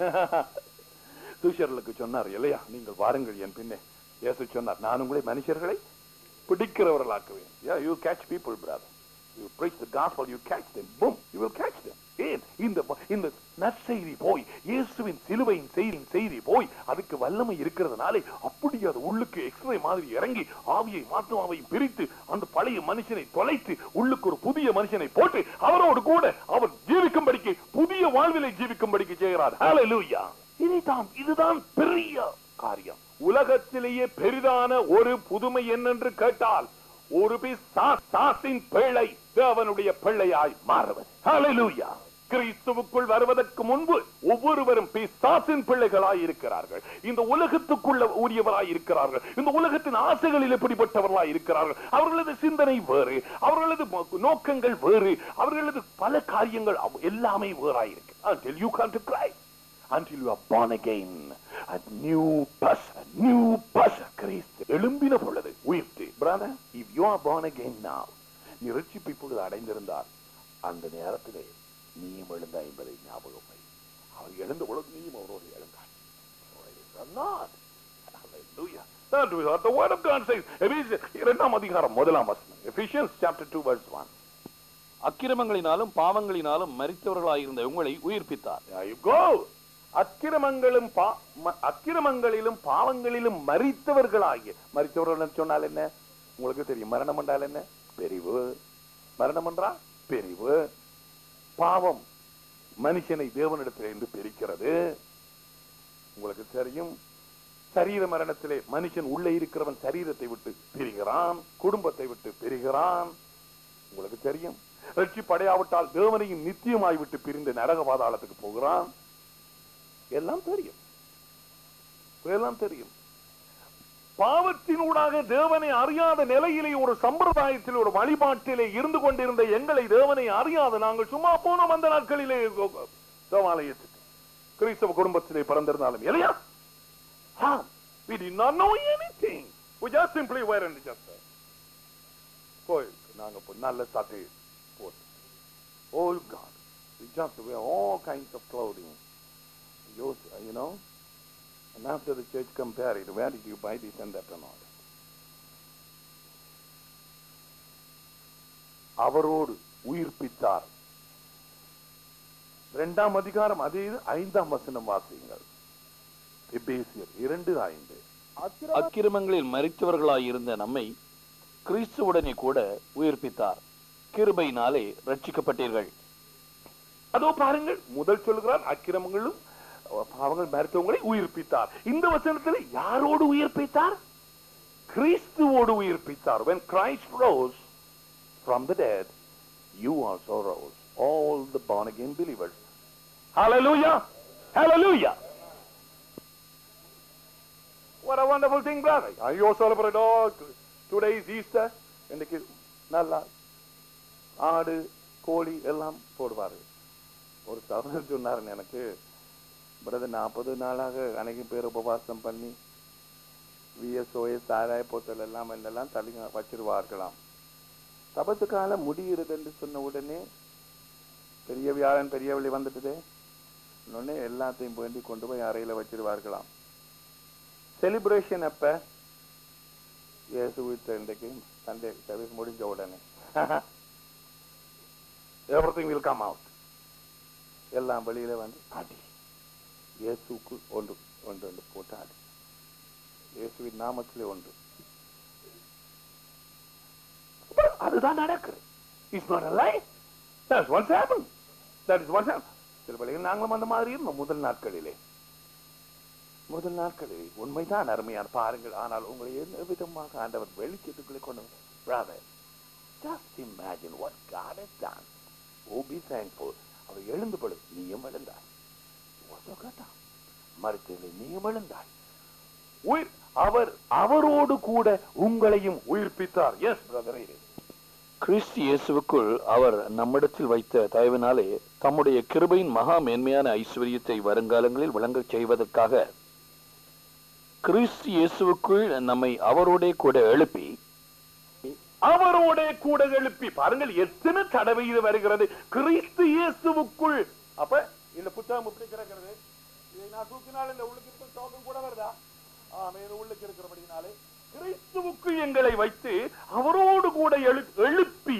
Speaker 1: தூஷர்களுக்கு சொன்னார் இல்லையா நீங்கள் வாருங்கள் என் பின்னே இயேசு சொன்னார் நான் உங்களை மனுஷர்களை பிடிக்கிறவர்களாக்குவேன் yeah you catch people brother you preach the gospel you catch them boom you will catch them ஏன் இந்த இந்த நற்செய்தி போய் இயேசுவின் சிலுவையின் செய்தியின் செய்தி போய் அதுக்கு வல்லமை இருக்கிறதுனாலே அப்படி அது உள்ளுக்கு எக்ஸ்ரே மாதிரி இறங்கி ஆவியை ஆத்மாவையும் பிரித்து அந்த பழைய மனுஷனை தொலைத்து உள்ளுக்கு ஒரு புதிய மனுஷனை போட்டு அவரோடு கூட அவர் ஜீவிக்கும்படிக்கு புதிய வாழ்விலை ஜீவிக்கும்படிக்கு செய்கிறார் ஹalleluya இதைத்தான் இதுதான் பெரிய காரியம் உலகத்திலேயே பெரிதான ஒரு புதுமை என்னென்று கேட்டால் ஒரு பிசாசின் பிள்ளை தேவனுடைய பிள்ளையாய் மாறுவது ஹalleluya கிறிஸ்துவுக்குள் வருவதற்கு முன்பு ஒவ்வொருவரும் பிசாசின் பிள்ளைகளாய் இருக்கிறார்கள் இந்த உலகத்துக்குள்ள உரியவராய் இருக்கிறார்கள் இந்த உலகத்தின் ஆசைகளில் எப்படிப்பட்டவர்களாய் இருக்கிறார்கள் அவர்களது சிந்தனை வேறு அவர்களது மோ- நோக்கங்கள் வேறு அவர்களது பல காரியங்கள் அவ்- எல்லாமே வேறாயிருக்கு until you come to Christ until you are born again a new person a new person கிறிஸ்து எழும்பின பொழுது உயிர்த்து brother if you are born again now நீ ரட்சிப்பு இப்பொழுது அடைந்திருந்தால் அந்த நேரத்திலே நீயும் எழுந்தாய் என்பதை ஞாபகம் வை அவர் எழுந்த பொழுது நீயும் அவரோடு எழுந்தாய் Praise the Lord. Hallelujah. That is what the word of God says. Ephesians இரண்டாம் அதிகாரம் முதலாம் வசனம் Ephesians chapter 2 verse 1
Speaker 2: அக்கிரமங்களினாலும் பாவங்களினாலும் மரித்தவர்களாயிருந்த உங்களை உயிர்ப்பித்தார்
Speaker 1: There you go. அக்கிரமங்களும் பா- ம- அக்கிரமங்களிலும் பாவங்களிலும் மறித்தவர்களாகிய மறித்தவர்கள் என்று சொன்னால் என்ன உங்களுக்கு தெரியும் மரணம் என்றால் என்ன பிரிவு மரணம் என்றால் பிரிவு பாவம் மனுஷனை தேவனிடத்திலிருந்து பிரிக்கிறது உங்களுக்கு தெரியும் சரீர மரணத்திலே மனுஷன் உள்ளே இருக்கிறவன் சரீரத்தை விட்டு பிரிகிறான் குடும்பத்தை விட்டு பிரிகிறான் உங்களுக்கு தெரியும் ரட்சிப்படையாவிட்டால் தேவனையும் நித்தியமாய் விட்டு பிரிந்து நரக பாதாளத்துக்கு போகிறான் எல்லாம் தெரியும் எல்லாம் தெரியும் பாவத்தினூடாக தேவனை அறியாத நிலையிலே ஒரு சம்பிரதாயத்தில் ஒரு வழிபாட்டிலே இருந்து கொண்டிருந்த எங்களை தேவனை அறியாத நாங்கள் சும்மா போனோம் அந்த நாட்களிலே தேவாலயத்துக்கு கிறிஸ்தவ குடும்பத்திலே பிறந்திருந்தாலும் இல்லையா Ah, we did not know anything. We just simply were and just there. போய் நாங்க போய் நல்ல சட்டை போட்டு Oh God, we just wear all kinds of clothing. You, you know, and after the church compare it, where did you buy this and that and all that? அவரோடு உயிர்ப்பித்தார் இரண்டாம் அதிகாரம் அதே இது, ஐந்தாம் வசனம் வாசியுங்கள் எபேசியர் இரண்டு ஐந்து
Speaker 2: அக்கிரமங்களில் மரித்தவர்களாயிருந்த நம்மை கிறிஸ்துவுடனே கூட உயிர்ப்பித்தார் கிருபையினாலே ரட்சிக்கப்பட்டீர்கள்
Speaker 1: அதோ பாருங்கள் முதல் சொல்கிறார் அக்கிரமங்களும் அஹ், பாவங்கள் மருத்துவங்களை உயிர்ப்பித்தார் இந்த வசனத்தில் யாரோடு உயிர்ப்பித்தார் கிறிஸ்துவோடு உயிர்ப்பித்தார் when Christ rose from the dead you also rose all the born again believers hallelujah hallelujah what a wonderful thing brother are you celebrate oh today is Easter இன்னைக்கு நல்லா ஆடு கோழி எல்லாம் போடுவாரு ஒரு சகோதரர் சொன்னார் எனக்கு பிரதர் நாற்பது நாளாக அனைத்து பேர் உபவாசம் பண்ணி விஎஸ்ஓஎஸ் சாராய போத்தல் எல்லாம் என்னெல்லாம் தள்ளி வச்சிருவார்களாம் தபசு காலம் முடிகிறது என்று சொன்ன உடனே பெரிய வியாழன் பெரிய வழி வந்துட்டுதே உடனே எல்லாத்தையும் வேண்டி கொண்டு போய் அறையில வச்சிருவார்களாம் செலிப்ரேஷன் அப்ப இயேசு உயிர்த்த இன்றைக்கு சண்டே சர்வீஸ் முடிஞ்ச உடனே everything will come out எல்லாம் வெளியில வந்து அடி இயேசுக்கு ஒன்று ஒன்று ஒன்று போட்டு அடி இயேசுவின் நாமத்திலே ஒன்று அதுதான் நடக்குது it's not a lie that's what's happened that is what's happened சில வேளைகள் நாங்களும் அந்த மாதிரி இருந்தோம் முதல் நாட்களிலே முதல் நாட்களிலே உண்மைதான் அருமையான பாருங்கள் ஆனால் உங்களை என்ன விதமாக ஆண்டவர் வெளிச்சத்துக்குள்ளே கொண்டு வந்து- brother just imagine what God has done oh be thankful அவர் எழுந்து படு நீயும் எழுந்தாய் ஒருத்தர் கேட்டான் மறுத்ததில்லை நீயும் எழுந்தாய் உயிர் அவர் அவரோடு கூட உங்களையும் உயிர்ப்பித்தார் எஸ் பிரதரே
Speaker 2: கிறிஸ்து இயேசுவுக்குள் அவர் நம்மிடத்தில் வைத்த தயவினாலே தம்முடைய கிருபையின் மகா மேன்மையான ஐஸ்வர்யத்தை வருங்காலங்களில் விளங்கச் செய்வதற்காக கிறிஸ்து இயேசுவுக்குள் நம்மை அவரோடே கூட எழுப்பி
Speaker 1: அவரோட கூட எழுப்பி பாருங்கள் எத்தனை தடவை இது வருகிறது கிறிஸ்து இயேசுவுக்குள் அப்ப இந்த புத்தகம் எப்படி கிடக்கிறது இதை நான் தூக்கினால் இந்த உள்ளுக்கு இருக்கிற டோக்கன் கூட வருதா ஆமே இது உள்ளுக்கு இருக்கிறபடினாலே கிறிஸ்துவுக்குள் எங்களை வைத்து அவரோடு கூட எழு எழுப்பி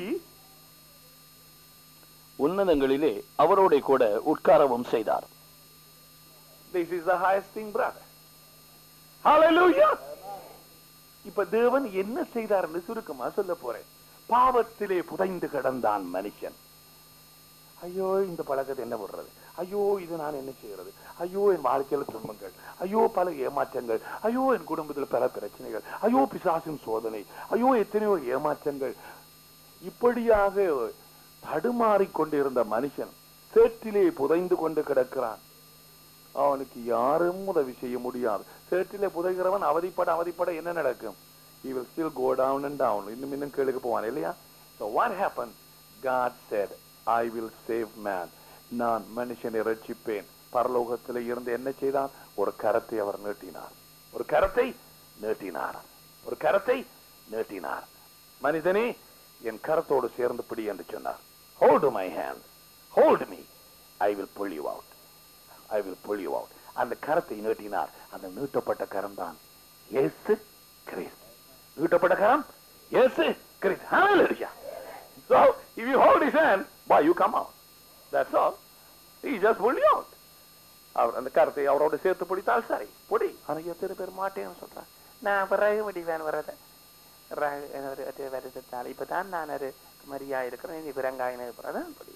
Speaker 2: உன்னதங்களிலே அவரோட கூட உட்காரவும் செய்தார்
Speaker 1: This is the highest thing, brother. Hallelujah. இப்ப தேவன் என்ன செய்தார் என்று சுருக்கமா சொல்ல போறேன் பாவத்திலே புதைந்து கிடந்தான் மனுஷன் ஐயோ இந்த பழக்கத்தை என்ன பண்றது ஐயோ இது நான் என்ன செய்யறது ஐயோ என் வாழ்க்கையில துன்பங்கள் ஐயோ பல ஏமாற்றங்கள் ஐயோ என் குடும்பத்தில் பல பிரச்சனைகள் ஐயோ பிசாசின் சோதனை ஐயோ எத்தனையோ ஏமாற்றங்கள் இப்படியாக தடுமாறிக் கொண்டிருந்த மனுஷன் சேற்றிலே புதைந்து கொண்டு கிடக்கிறான் அவனுக்கு யாரும் உதவி செய்ய முடியாது சேற்றிலே புதைகிறவன் அவதிப்பட அவதிப்பட என்ன நடக்கும் he will still go down and down இன்னும் இன்னும் கீழுக்கு போவான் இல்லையா so what happened god said i will save man நான் மனுஷனை ரட்சிப்பேன் பரலோகத்தில் இருந்து என்ன செய்தான் ஒரு கரத்தை அவர் நீட்டினார் ஒரு கரத்தை நீட்டினார் ஒரு கரத்தை நீட்டினார் மனிதனே என் கரத்தோடு சேர்ந்து பிடி என்று சொன்னார் hold my hand hold me i will pull you out I will pull you out அந்த கரத்தை நீட்டினார் அந்த நீட்டப்பட்ட கரம் தான் இயேசு கிறிஸ்து நீட்டப்பட்ட கரம் இயேசு கிறிஸ்து hallelujah so if you hold his hand why you come out that's all he just pull you out அவர் அந்த கரத்தை அவரோட சேர்த்து பிடித்தால் சரி பொடி ஆனா எத்தனை பேர் மாட்டேன்னு சொல்றாங்க
Speaker 3: நான் பிறகு முடிவேன் வர்றத ஒரு வருஷத்தால் இப்பதான் நான் ஒரு மரியா இருக்கிறேன் நீ பிறங்காயின அதான் படி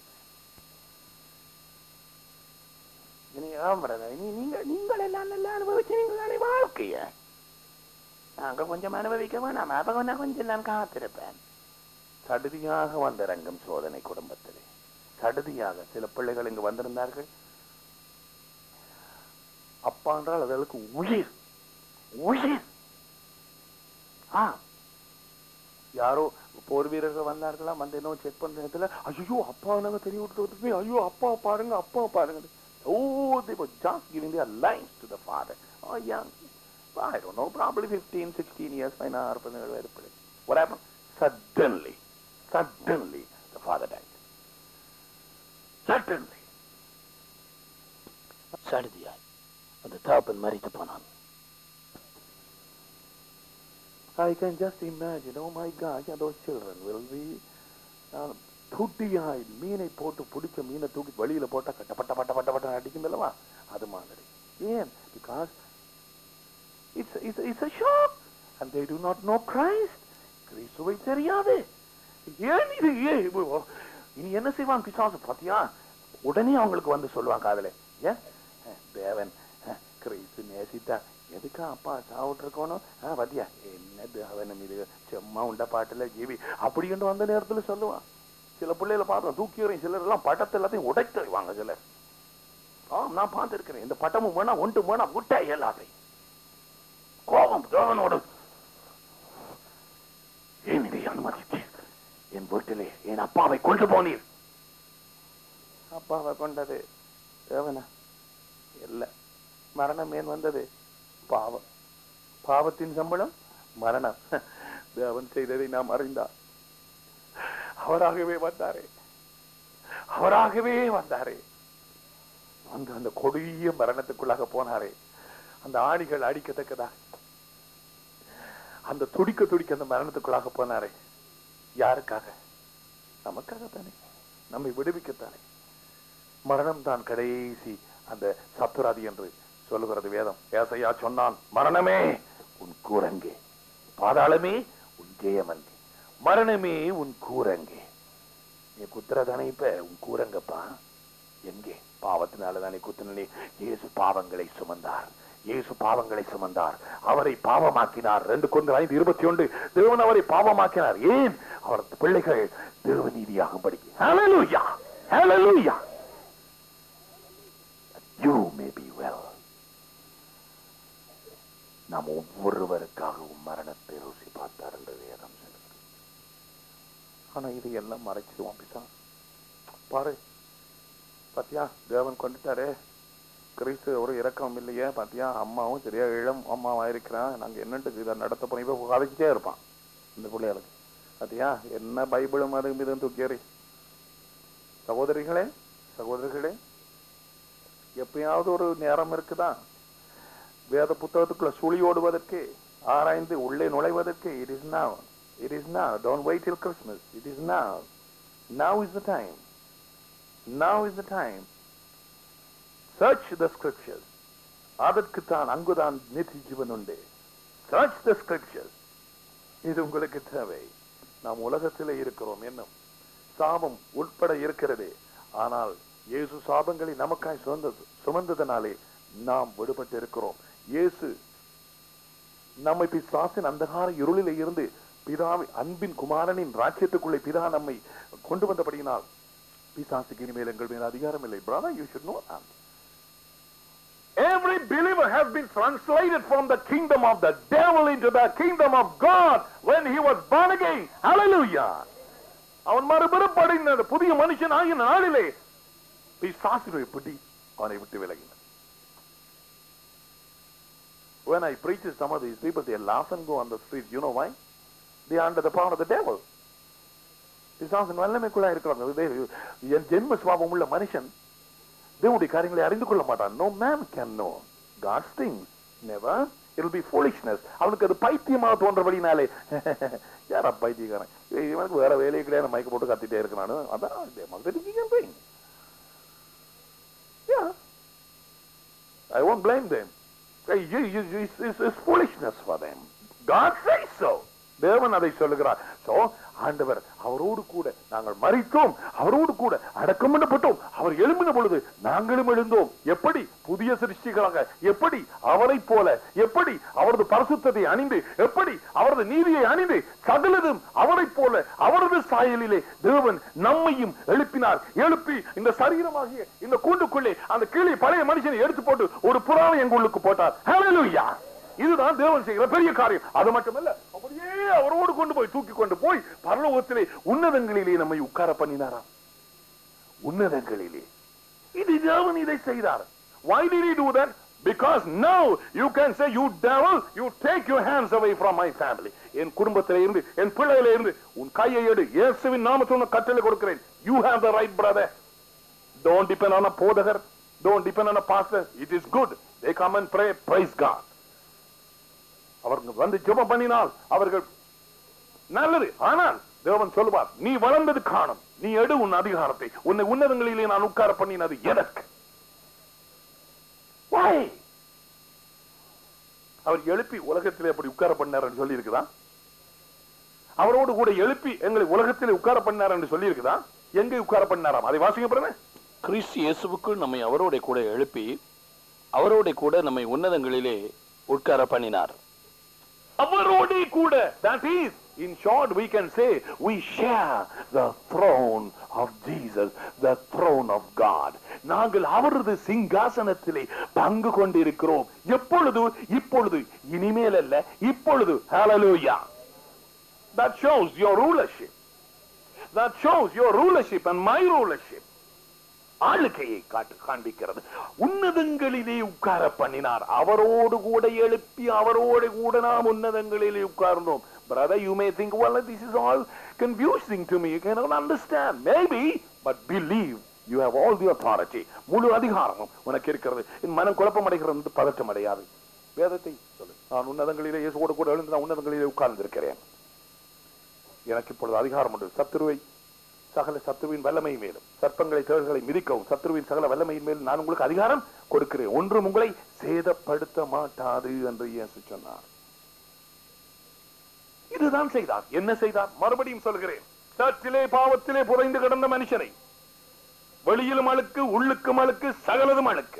Speaker 1: இனி ஆம்பரத இனி நீங்க நீங்கள் எல்லாம் நல்லா அனுபவிச்சு நீங்களானே வாழ்க்கைய
Speaker 3: நாங்க கொஞ்சம் அனுபவிக்க வேணாம் அப்ப கொஞ்சம் கொஞ்சம் நான் காத்திருப்பேன்
Speaker 1: சடுதியாக வந்திறங்கும் சோதனை குடும்பத்திலே சடுதியாக சில பிள்ளைகள் இங்கு வந்திருந்தார்கள் அப்பா என்றால் அதற்கு உயிர் உயிர் ஆ யாரோ போர் வீரர்கள் வந்தார்களா வந்து என்ன செக் பண்ற நேரத்துல ஐயோ அப்பா நாங்க தெரிய விட்டு ஐயோ அப்பா பாருங்க அப்பா பாருங்க Oh, they were just giving their lives to the father. Oh, young. I don't know, probably 15, 16 years by now. What happened? Suddenly, suddenly, the father died. Suddenly.
Speaker 2: சடுதியாய் அந்த தகப்பன் மறித்து போனான்
Speaker 1: I can just imagine, oh my God, yeah, those children will be uh, துட்டியாய் மீனை போட்டு பிடிச்ச மீனை தூக்கி வெளியில போட்டா கட்ட பட்ட பட்ட பட்ட பட்ட அடிக்கும் அல்லவா அது மாதிரி ஏன் because it's it's it's a shock and they do not know Christ கிறிஸ்துவை தெரியாது ஏன் இது ஏன் இவ்வளவு? இனி என்ன செய்வான் பிசாசு பாத்தியா உடனே அவங்களுக்கு வந்து சொல்லுவான் காதல ஏன் அஹ், தேவன் அஹ், கிறிஸ்து நேசித்தா எதுக்கா அப்பா சாப்பிட்டு இருக்கணும் ஆ பாத்தியா என்ன தேவனம் இது சும்மா உண்ட பாட்டுல ஜீவி அப்படின்னு வந்த நேரத்துல சொல்லுவான் சில பிள்ளைகளை பார்த்தோம் தூக்கி வரையும் சிலர் எல்லாம் பட்டத்தை எல்லாத்தையும் உடைத்து வாங்க சிலர் ஆ நான் பார்த்திருக்கிறேன் இந்த பட்டமும் வேணா ஒன்று வேணா விட்டா எல்லாத்தையும் கோபம் தேவனோடு ஏன் இதை அனுமதித்தீர் என் வீட்டிலே என் அப்பாவை கொண்டு போனீர் அப்பாவை கொண்டது தேவனா இல்ல மரணம் ஏன் வந்தது பாவம் பாவத்தின் சம்பளம் மரணம் தேவன் செய்ததை நாம் அறிந்தார் அவராகவே வந்தாரே அவராகவே வந்தாரே வந்து அந்த கொடிய மரணத்துக்குள்ளாக போனாரே அந்த ஆணிகள் அடிக்கத்தக்கதா அந்த துடிக்க துடிக்க அந்த மரணத்துக்குள்ளாக போனாரே யாருக்காக நமக்காக தானே நம்மை விடுவிக்கத்தானே மரணம் தான் கடைசி அந்த சத்துராதி என்று சொல்லுகிறது வேதம் ஏசையா சொன்னான் மரணமே உன் கூரங்கே பாதாளமே உன் ஜெயமங்கே மரணமே உன் கூரங்கே நீ குத்துறதானே இப்ப உன் கூரங்கப்பா எங்கே பாவத்தினால தானே குத்துனே இயேசு பாவங்களை சுமந்தார் இயேசு பாவங்களை சுமந்தார் அவரை பாவமாக்கினார் ரெண்டு கொண்டு ஐந்து இருபத்தி ஒன்று தேவன் அவரை பாவமாக்கினார் ஏன் அவர் பிள்ளைகள் தேவ நீதியாகும்படி ஹalleluya ஹalleluya you may be well நாம் ஒவ்வொருவருக்காகவும் மரணத்தை ருசி பார்த்தார் என்று வேதம் சொல்லுகிறது ஆனா இது எல்லாம் மறைச்சிடுவான் பிசா பாரு பாத்தியா தேவன் கொண்டுட்டாரே கிறிஸ்து ஒரு இரக்கம் இல்லையே பாத்தியா அம்மாவும் சரியா இளம் அம்மாவா இருக்கிறான் நாங்க என்னட்டு இதை நடத்த போறோம் இப்ப கதைச்சிட்டே இருப்பான் இந்த பிள்ளைகளுக்கு பாத்தியா என்ன பைபிளும் அதுவும் இதுவும் தூக்கியறி சகோதரிகளே சகோதரிகளே எப்பயாவது ஒரு நேரம் இருக்குதா வேத புத்தகத்துக்குள்ள சுழி ஓடுவதற்கு ஆராய்ந்து உள்ளே நுழைவதற்கு it is now it is now don't wait till christmas it is now now is the time now is the time search the scriptures அதற்குத்தான் அங்குதான் நித்தி ஜீவன் உண்டு search the scriptures இது உங்களுக்கு தேவை நாம் உலகத்திலே இருக்கிறோம் என்னும் சாபம் உட்பட இருக்கிறது ஆனால் இயேசு சாபங்களை நமக்காய் சுமந்தது சுமந்ததனாலே நாம் விடுபட்டு இருக்கிறோம் இயேசு நம்மை பிசாசின் அந்தகார இருளிலே இருந்து பிதாவி அன்பின் குமாரனின் ராஜ்யத்துக்குள்ளே பிதா நம்மை கொண்டு வந்தபடியினால் பிசாசுக்கு இனிமேல் எங்கள் மேல் அதிகாரம் இல்லை brother you should know that Every believer has been translated from the kingdom of the devil into the kingdom of God when he was born again. Hallelujah. அவன் மறுபுறம் படைந்த புதிய மனுஷன் ஆகிய நாளிலே பிசாசினுடைய பிடி அவனை விட்டு விலகின When I preach to some of these people, they laugh and go on the street. You know why? They are under the power of the devil. பிசாசின் வல்லமைக்குள்ளா இருக்கிறாங்க இது என் ஜென்ம சுவாபம் உள்ள மனுஷன் தேவனுடைய காரியங்களை அறிந்து கொள்ள மாட்டான் no man can know God's things never it be foolishness அவனுக்கு அது பைத்தியமாக தோன்றபடினாலே யாரா பைத்தியக்காரன் இவன் இவனுக்கு வேற வேலையே கிடையாது மைக்க போட்டு கத்திட்டே இருக்கிறானு அதான் Yeah. I won't blame them. Hey, you- you- you- It's, it's, it's foolishness for them. God says so. தேவன் அதை சொல்லுகிறார் சோ ஆண்டவர் அவரோடு கூட நாங்கள் மறித்தோம் அவரோடு கூட அடக்கம் பண்ணப்பட்டோம் அவர் எழும்பின பொழுது நாங்களும் எழுந்தோம் எப்படி புதிய சிருஷ்டிகளாக எப்படி அவரை போல எப்படி அவரது பரிசுத்தத்தை அணிந்து எப்படி அவரது நீதியை அணிந்து சகலதும் அவரை போல அவரது சாயலிலே தேவன் நம்மையும் எழுப்பினார் எழுப்பி இந்த சரீரமாகிய இந்த கூண்டுக்குள்ளே அந்த கீழே பழைய மனுஷனை எடுத்து போட்டு ஒரு புறாவை எங்குள்ளுக்கு போட்டார் ஹalleluya இதுதான் தேவன் செய்கிற பெரிய காரியம் அது மட்டுமல்ல அப்படியே அவரோடு கொண்டு போய் தூக்கி கொண்டு போய் பரலோகத்திலே உன்னதங்களிலே நம்மை உட்கார பண்ணினாராம் உன்னதங்களிலே இது தேவன் இதை செய்தார் why did he do that because now you can say you devil you take your hands away from my family என் குடும்பத்திலே இருந்து என் பிள்ளையில இருந்து உன் கையை எடு இயேசுவின் நாமத்தில் உனக்கு கட்டளை கொடுக்கிறேன் you have the right brother don't depend on a போதகர் don't depend on a pastor it is good they come and pray praise god அவர்கள் வந்து ஜெபம் பண்ணினால் அவர்கள் நல்லது ஆனால் தேவன் சொல்லுவார் நீ வளர்ந்தது காணும் நீ எடு உன் அதிகாரத்தை உன்னை உன்னதங்களிலே நான் உட்கார பண்ணினது எதற்கு Why? அவர் எழுப்பி உலகத்திலே அப்படி உட்கார பண்ணார் சொல்லி இருக்குதா அவரோடு கூட எழுப்பி எங்களை உலகத்திலே உட்கார பண்ணார் என்று சொல்லி இருக்குதா எங்க உட்கார பண்ணாராம் அதை வாசிங்க பாருங்க
Speaker 2: கிறிஸ்து இயேசுவுக்குள் நம்மை அவரோட கூட எழுப்பி அவரோட கூட நம்மை உன்னதங்களிலே உட்கார பண்ணினார்
Speaker 1: அவரோடே கூட that is in short we can say we share the throne of Jesus the throne of God நாங்கள் அவரது சிங்காசனத்திலே பங்கு கொண்டிருக்கிறோம் எப்பொழுது இப்பொழுது இனிமேல் அல்ல இப்பொழுது hallelujah that shows your rulership that shows your rulership and my rulership ஆளுகையை காட்டு காண்பிக்கிறது உன்னதங்களிலே உட்கார பண்ணினார் அவரோடு கூட எழுப்பி அவரோடு கூட நாம் உன்னதங்களிலே உட்கார்ந்தோம் brother you may think well this is all confusing to me you cannot understand maybe but believe you have all the authority முழு அதிகாரமும் உனக்கு இருக்கிறது என் மனம் குழப்பம் அடைகிறது பதற்றம் அடையாது வேதத்தை சொல்லு நான் உன்னதங்களிலே இயேசுவோடு கூட எழுந்து நான் உன்னதங்களிலே உட்கார்ந்திருக்கிறேன் எனக்கு இப்பொழுது அதிகாரம் உண்டு சத்துருவை சகல சத்துருவின் வல்லமை மேலும் சர்ப்பங்களை தேள்களை மிதிக்கவும் சத்துருவின் சகல வல்லமையின் மேல் நான் உங்களுக்கு அதிகாரம் கொடுக்கிறேன் ஒன்றும் உங்களை சேதப்படுத்த மாட்டாது என்று இயேசு சொன்னார் இதுதான் செய்தார் என்ன செய்தார் மறுபடியும் சொல்கிறேன் சற்றிலே பாவத்திலே புதைந்து கிடந்த மனுஷனை வெளியிலும் அழுக்கு உள்ளுக்கும் அழுக்கு சகலதும் அழுக்கு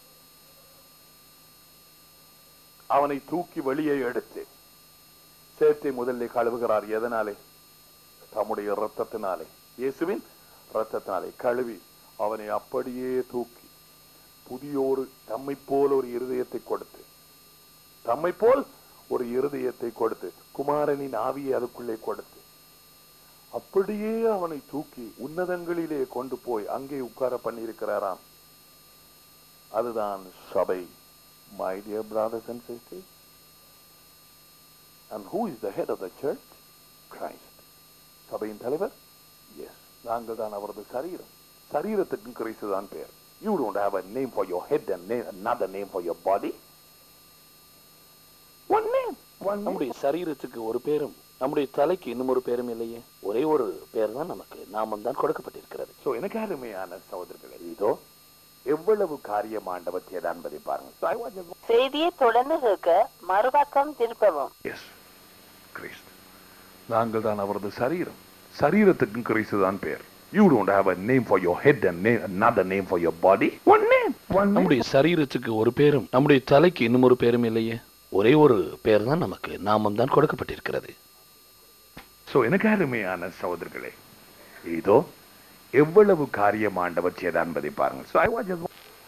Speaker 1: அவனை தூக்கி வெளியே எடுத்து சேத்தை முதல்ல கழுவுகிறார் எதனாலே தம்முடைய ரத்தத்தினாலே இயேசுவின் ரத்தத்தினாலே கழுவி அவனை அப்படியே தூக்கி புதியோரு தம்மை போல் ஒரு இருதயத்தை கொடுத்து தம்மை போல் ஒரு இருதயத்தை கொடுத்து குமாரனின் ஆவியை அதுக்குள்ளே கொடுத்து அப்படியே அவனை தூக்கி உன்னதங்களிலே கொண்டு போய் அங்கே உட்கார பண்ணியிருக்கிறாராம் அதுதான் சபை my dear brothers and sisters and who is the head of the church christ சபையின் தலைவர் எஸ் நாங்கள் தான் அவரது சரீரம் சரீரத்துக்கு கிறிஸ்து தான் பேர் you don't have a name for your head and name, another name for your body one name one name
Speaker 2: நம்முடைய சரீரத்துக்கு ஒரு பேரும் நம்முடைய தலைக்கு இன்னும் ஒரு பேரும் இல்லையே ஒரே ஒரு பேர் தான் நமக்கு நாமம் தான் கொடுக்கப்பட்டிருக்கிறது
Speaker 1: சோ எனக்கு அருமையான சகோதரர்களே இதோ எவ்வளவு காரியம் ஆண்டவர் செய்தான் என்பதை பாருங்க So I was just-
Speaker 4: செய்தியை தொடர்ந்து கேட்க மறுபக்கம் திருப்பவும்
Speaker 1: Yes, கிறிஸ்து நாங்கள் தான் அவரது சரீரம் சரீரத்துக்கு கிறிஸ்து தான் பேர் you don't have a name for your head and name, another name for your body one name one name
Speaker 2: நம்முடைய சரீரத்துக்கு ஒரு பேரும் நம்முடைய தலைக்கு இன்னும் ஒரு பேரும் இல்லையே ஒரே ஒரு பேர் தான் நமக்கு நாமம் தான் கொடுக்கப்பட்டிருக்கிறது
Speaker 1: சோ எனக்கு அருமையான சகோதரர்களே இதோ எவ்வளவு காரியம் ஆண்டவர் செய்தான் என்பதை பாருங்கள் So I was just-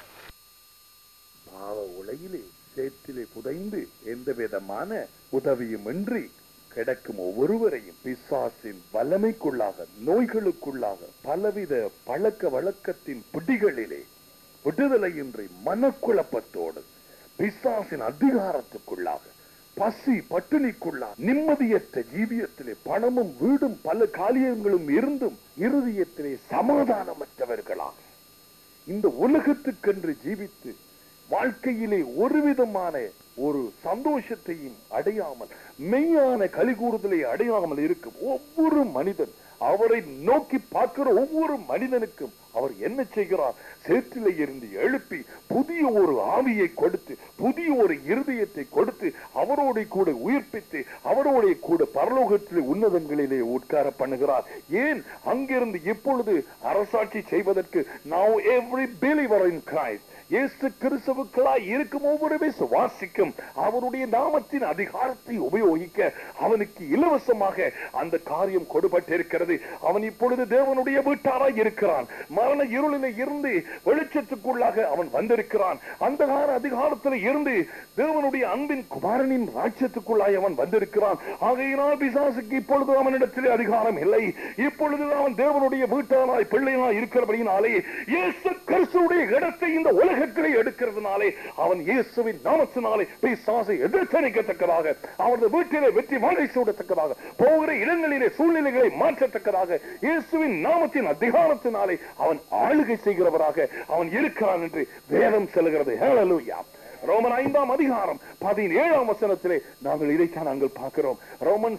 Speaker 1: பாவ உலகிலே சேற்றிலே புதைந்து எந்த விதமான உதவியும் இன்றி கிடக்கும் ஒவ்வொருவரையும் பிசாசின் வல்லமைக்குள்ளாக நோய்களுக்குள்ளாக பலவித பழக்க வழக்கத்தின் பிடிகளிலே விடுதலையின்றி மனக்குழப்பத்தோடு பிசாசின் அதிகாரத்துக்குள்ளாக பசி பட்டினிக்குள்ளாக நிம்மதியற்ற ஜீவியத்திலே பணமும் வீடும் பல காரியங்களும் இருந்தும் இருதயத்திலே சமாதானமற்றவர்களாக இந்த உலகத்துக்கென்று ஜீவித்து வாழ்க்கையிலே ஒரு விதமான ஒரு சந்தோஷத்தையும் அடையாமல் மெய்யான கலிகூறுதலை அடையாமல் இருக்கும் ஒவ்வொரு மனிதன் அவரை நோக்கி பார்க்கிற ஒவ்வொரு மனிதனுக்கும் அவர் என்ன செய்கிறார் சேற்றிலே இருந்து எழுப்பி புதிய ஒரு ஆவியை கொடுத்து புதிய ஒரு இருதயத்தை கொடுத்து அவரோட கூட உயிர்ப்பித்து அவரோட கூட பரலோகத்திலே உன்னதங்களிலே உட்கார பண்ணுகிறார் ஏன் அங்கிருந்து இப்பொழுது அரசாட்சி செய்வதற்கு now every believer in Christ இயேசு கிறிஸ்துவுக்களாய் இருக்கும் ஒவ்வொரு விசுவாசிக்கும் அவருடைய நாமத்தின் அதிகாரத்தை உபயோகிக்க அவனுக்கு இலவசமாக அந்த காரியம் கொடுபட்டிருக்கிறது அவன் இப்பொழுது தேவனுடைய வீட்டாராய் இருக்கிறான் மரண இருளிலே இருந்து வெளிச்சத்துக்குள்ளாக அவன் வந்திருக்கிறான் அந்தகார அதிகாரத்தில் இருந்து தேவனுடைய அன்பின் குமாரனின் ராஜ்யத்துக்குள்ளாய் அவன் வந்திருக்கிறான் ஆகையினால் பிசாசுக்கு இப்பொழுது அவனிடத்திலே அதிகாரம் இல்லை இப்பொழுது அவன் தேவனுடைய வீட்டாராய் பிள்ளையாய் இருக்கிறபடியினாலே இயேசு கிறிஸ்துடைய இடத்தை இந்த உலகத்திலே எடுக்கிறதுனாலே அவன் இயேசுவின் நாமத்தினாலே பிசாசை எதிர்த்தணிக்கத்தக்கதாக அவரது வீட்டிலே வெற்றி மாலை சூடத்தக்கதாக போகிற இடங்களிலே சூழ்நிலைகளை மாற்றத்தக்கதாக இயேசுவின் நாமத்தின் அதிகாரத்தினாலே அவன் ஆளுகை செய்கிறவராக அவன் இருக்கிறான் என்று வேதம் செல்கிறது ஹalleluya ரோமன் ஐந்தாம் அதிகாரம் பதினேழாம் வசனத்திலே நாங்கள் இதைத்தான் நாங்கள் பார்க்கிறோம் Romans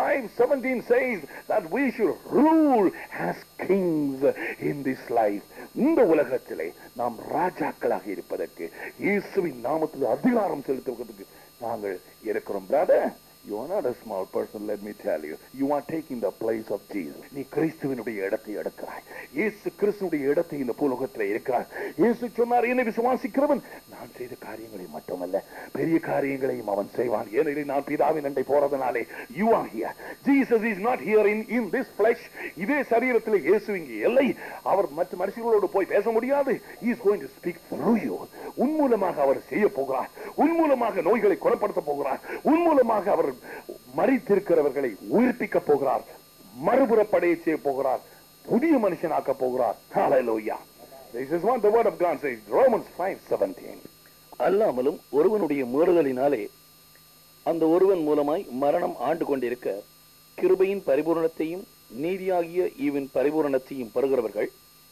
Speaker 1: 5:17 says that we should rule as kings in this life இந்த உலகத்திலே நாம் ராஜாக்களாக இருப்பதற்கு இயேசுவின் நாமத்தில் அதிகாரம் செலுத்துவதற்கு நாங்கள் இருக்கிறோம் brother You are not a small person, let me tell you. You are taking the place of Jesus. நீ கிறிஸ்துவனுடைய இடத்தை எடுக்கிறாய் இயேசு கிறிஸ்துடைய இடத்தை இந்த பூலோகத்தில் இருக்கிறார் இயேசு சொன்னார் என்னை விசுவாசிக்கிறவன் நான் செய்த காரியங்களை மட்டுமல்ல பெரிய காரியங்களையும் அவன் செய்வான் ஏனெனில் நான் பிதாவின் அண்டை போறதுனாலே you are here. Jesus is not here in in this flesh. இதே சரீரத்தில் இயேசு இங்கே இல்லை அவர் மற்ற மனுஷங்களோடு போய் பேச முடியாது he is going to speak through you உன் மூலமாக அவர் செய்ய போகிறார் உன் மூலமாக நோய்களை குணப்படுத்த போகிறார் உன் மூலமாக அவர் மறித்திருக்கிறவர்களை உயிர்ப்பிக்க போகிறார் மறுபுறப்படைய செய்ய போகிறார் புதிய மனுஷனாக்க போகிறார் Hallelujah. This is what the word of God says. Romans 5:17.
Speaker 2: அல்லாமலும் ஒருவனுடைய மீறுதலினாலே அந்த ஒருவன் மூலமாய் மரணம் ஆண்டு கொண்டிருக்க கிருபையின் பரிபூரணத்தையும் நீதியாகிய ஈவின் பரிபூரணத்தையும் பெறுகிறவர்கள்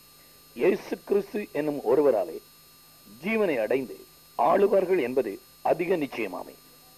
Speaker 2: இயேசு கிறிஸ்து என்னும் ஒருவராலே ஜீவனை அடைந்து ஆளுவார்கள் என்பது அதிக நிச்சயமாமே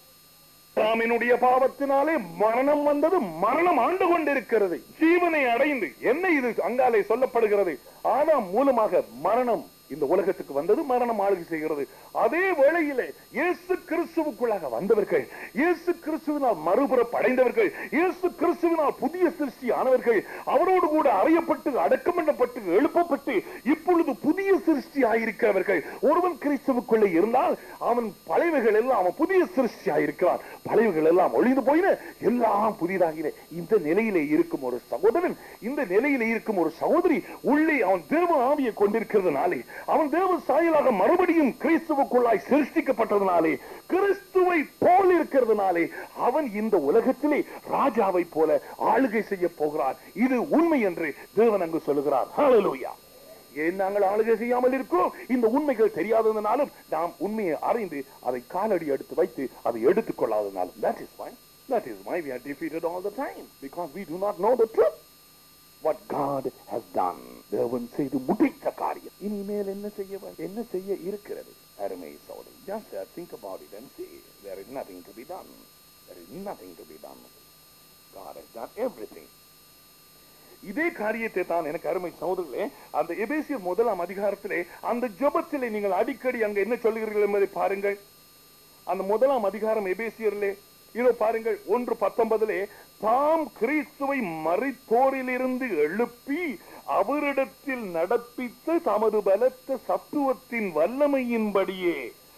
Speaker 1: ஆதாமினுடைய பாவத்தினாலே மரணம் வந்தது மரணம் ஆண்டு கொண்டிருக்கிறது ஜீவனை அடைந்து என்ன இது அங்காலே சொல்லப்படுகிறது ஆதாம் மூலமாக மரணம் இந்த உலகத்துக்கு வந்தது மரணம் ஆளுகை செய்கிறது அதே வேளையிலே இயேசு கிறிஸ்துவுக்குள்ளாக வந்தவர்கள் இயேசு கிறிஸ்துவினால் மறுபுறப் அடைந்தவர்கள் இயேசு கிறிஸ்துவினால் புதிய சிருஷ்டி ஆனவர்கள் அவரோடு கூட அறியப்பட்டு அடக்கம் பண்ணப்பட்டு எழுப்பப்பட்டு இப்பொழுது புதிய சிருஷ்டி ஆயிருக்கிறவர்கள் ஒருவன் கிறிஸ்துவுக்குள்ளே இருந்தால் அவன் பழையவைகள் எல்லாம் அவன் புதிய சிருஷ்டி ஆயிருக்கிறான் பழையவைகள் எல்லாம் ஒழிந்து போயின எல்லாம் புதிதாகின இந்த நிலையிலே இருக்கும் ஒரு சகோதரன் இந்த நிலையிலே இருக்கும் ஒரு சகோதரி உள்ளே அவன் தேவ ஆவியை கொண்டிருக்கிறதுனாலே அவன் தேவ சாயலாக மறுபடியும் கிறிஸ்துவுக்குள்ளாய் சிருஷ்டிக்கப்பட்டதுனாலே கிறிஸ்துவை போல் இருக்கிறதுனாலே அவன் இந்த உலகத்திலே ராஜாவை போல ஆளுகை செய்ய போகிறான் இது உண்மை என்று தேவன் அங்கு சொல்லுகிறார் ஹalleluya ஏன் நாங்கள் ஆளுகை செய்யாமல் இருக்கோம் இந்த உண்மைகள் தெரியாததனாலும் நாம் உண்மையை அறிந்து அதை காலடி எடுத்து வைத்து அதை எடுத்துக் கொள்ளாதனாலும் that is why that is why we are defeated all the time because we do not know the truth what God has done தேவன் செய்து முடித்த காரியம் இனிமேல் என்ன செய்ய வே- என்ன செய்ய இருக்கிறது அருமை சோதரி just uh, think about it and see there is nothing to be done there is nothing to be done God has done everything இதே காரியத்தை தான் எனக்கு அருமை சகோதரர்களே அந்த எபேசியர் முதலாம் அதிகாரத்திலே அந்த ஜெபத்திலே நீங்கள் அடிக்கடி அங்க என்ன சொல்லுகிறீர்கள் என்பதை பாருங்கள் அந்த முதலாம் அதிகாரம் எபேசியரிலே இதோ பாருங்கள் ஒன்று பத்தொன்பதிலே தாம் கிறிஸ்துவை மறைத்தோரிலிருந்து எழுப்பி அவரிடத்தில் நடப்பித்த தமது பலத்த சத்துவத்தின் வல்லமையின்படியே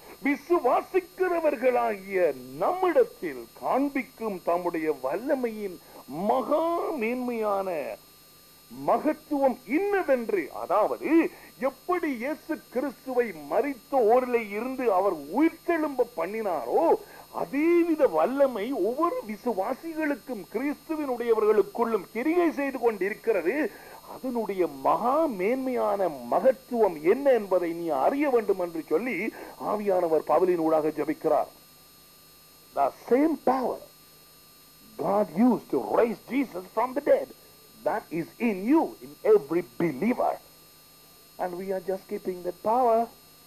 Speaker 1: விசுவாசிக்கிறவர்களாகிய நம்மிடத்தில் காண்பிக்கும் தம்முடைய வல்லமையின் மகா மேன்மையான மகத்துவம் இன்னதென்று அதாவது எப்படி இயேசு கிறிஸ்துவை மறித்த ஓரிலே இருந்து அவர் உயிர்த்தெழும்ப பண்ணினாரோ அதேவித வல்லமை ஒவ்வொரு விசுவாசிகளுக்கும் கிறிஸ்துவினுடையவர்களுக்குள்ளும் கிரியை செய்து கொண்டிருக்கிறது அதனுடைய மகா மேன்மையான மகத்துவம் என்ன என்பதை நீ அறிய வேண்டும் என்று சொல்லி ஆவியானவர் பவுலின் ஊடாக ஜெபிக்கிறார் The same power God used to raise Jesus from the dead. That is in you, in every believer. And we are just keeping that power.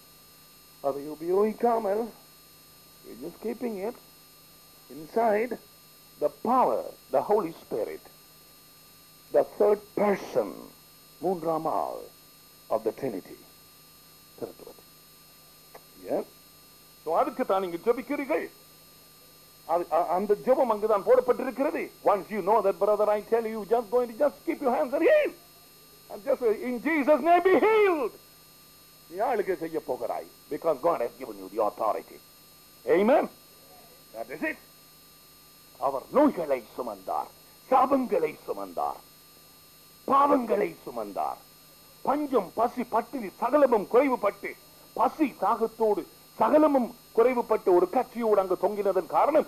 Speaker 1: Or you be Roy Carmel. We're just keeping it inside the power, the Holy Spirit, the third person, மூன்றாம் ஆள் of the Trinity. திருத்துவது. Yes? So அதுக்கு தான் நீங்க ஜெபிக்கிறீர்கள் அது- அ- அந்த ஜெபம் அங்குதான் போடப்பட்டிருக்கிறது once you know that brother I tell you just going to just keep your hands and heal and just uh, in Jesus name be healed நீ ஆளுகை செய்ய போகிறாய் because God has given you the authority amen that is it அவர் நோய்களை சுமந்தார் சாபங்களை சுமந்தார் பாவங்களை சுமந்தார் பஞ்சம் பசி பட்டினி சகலமும் குறைவுபட்டு பசி தாகத்தோடு சகலமும் குறைவுபட்டு ஒரு கட்சியோடு அங்கு தொங்கினதன் காரணம்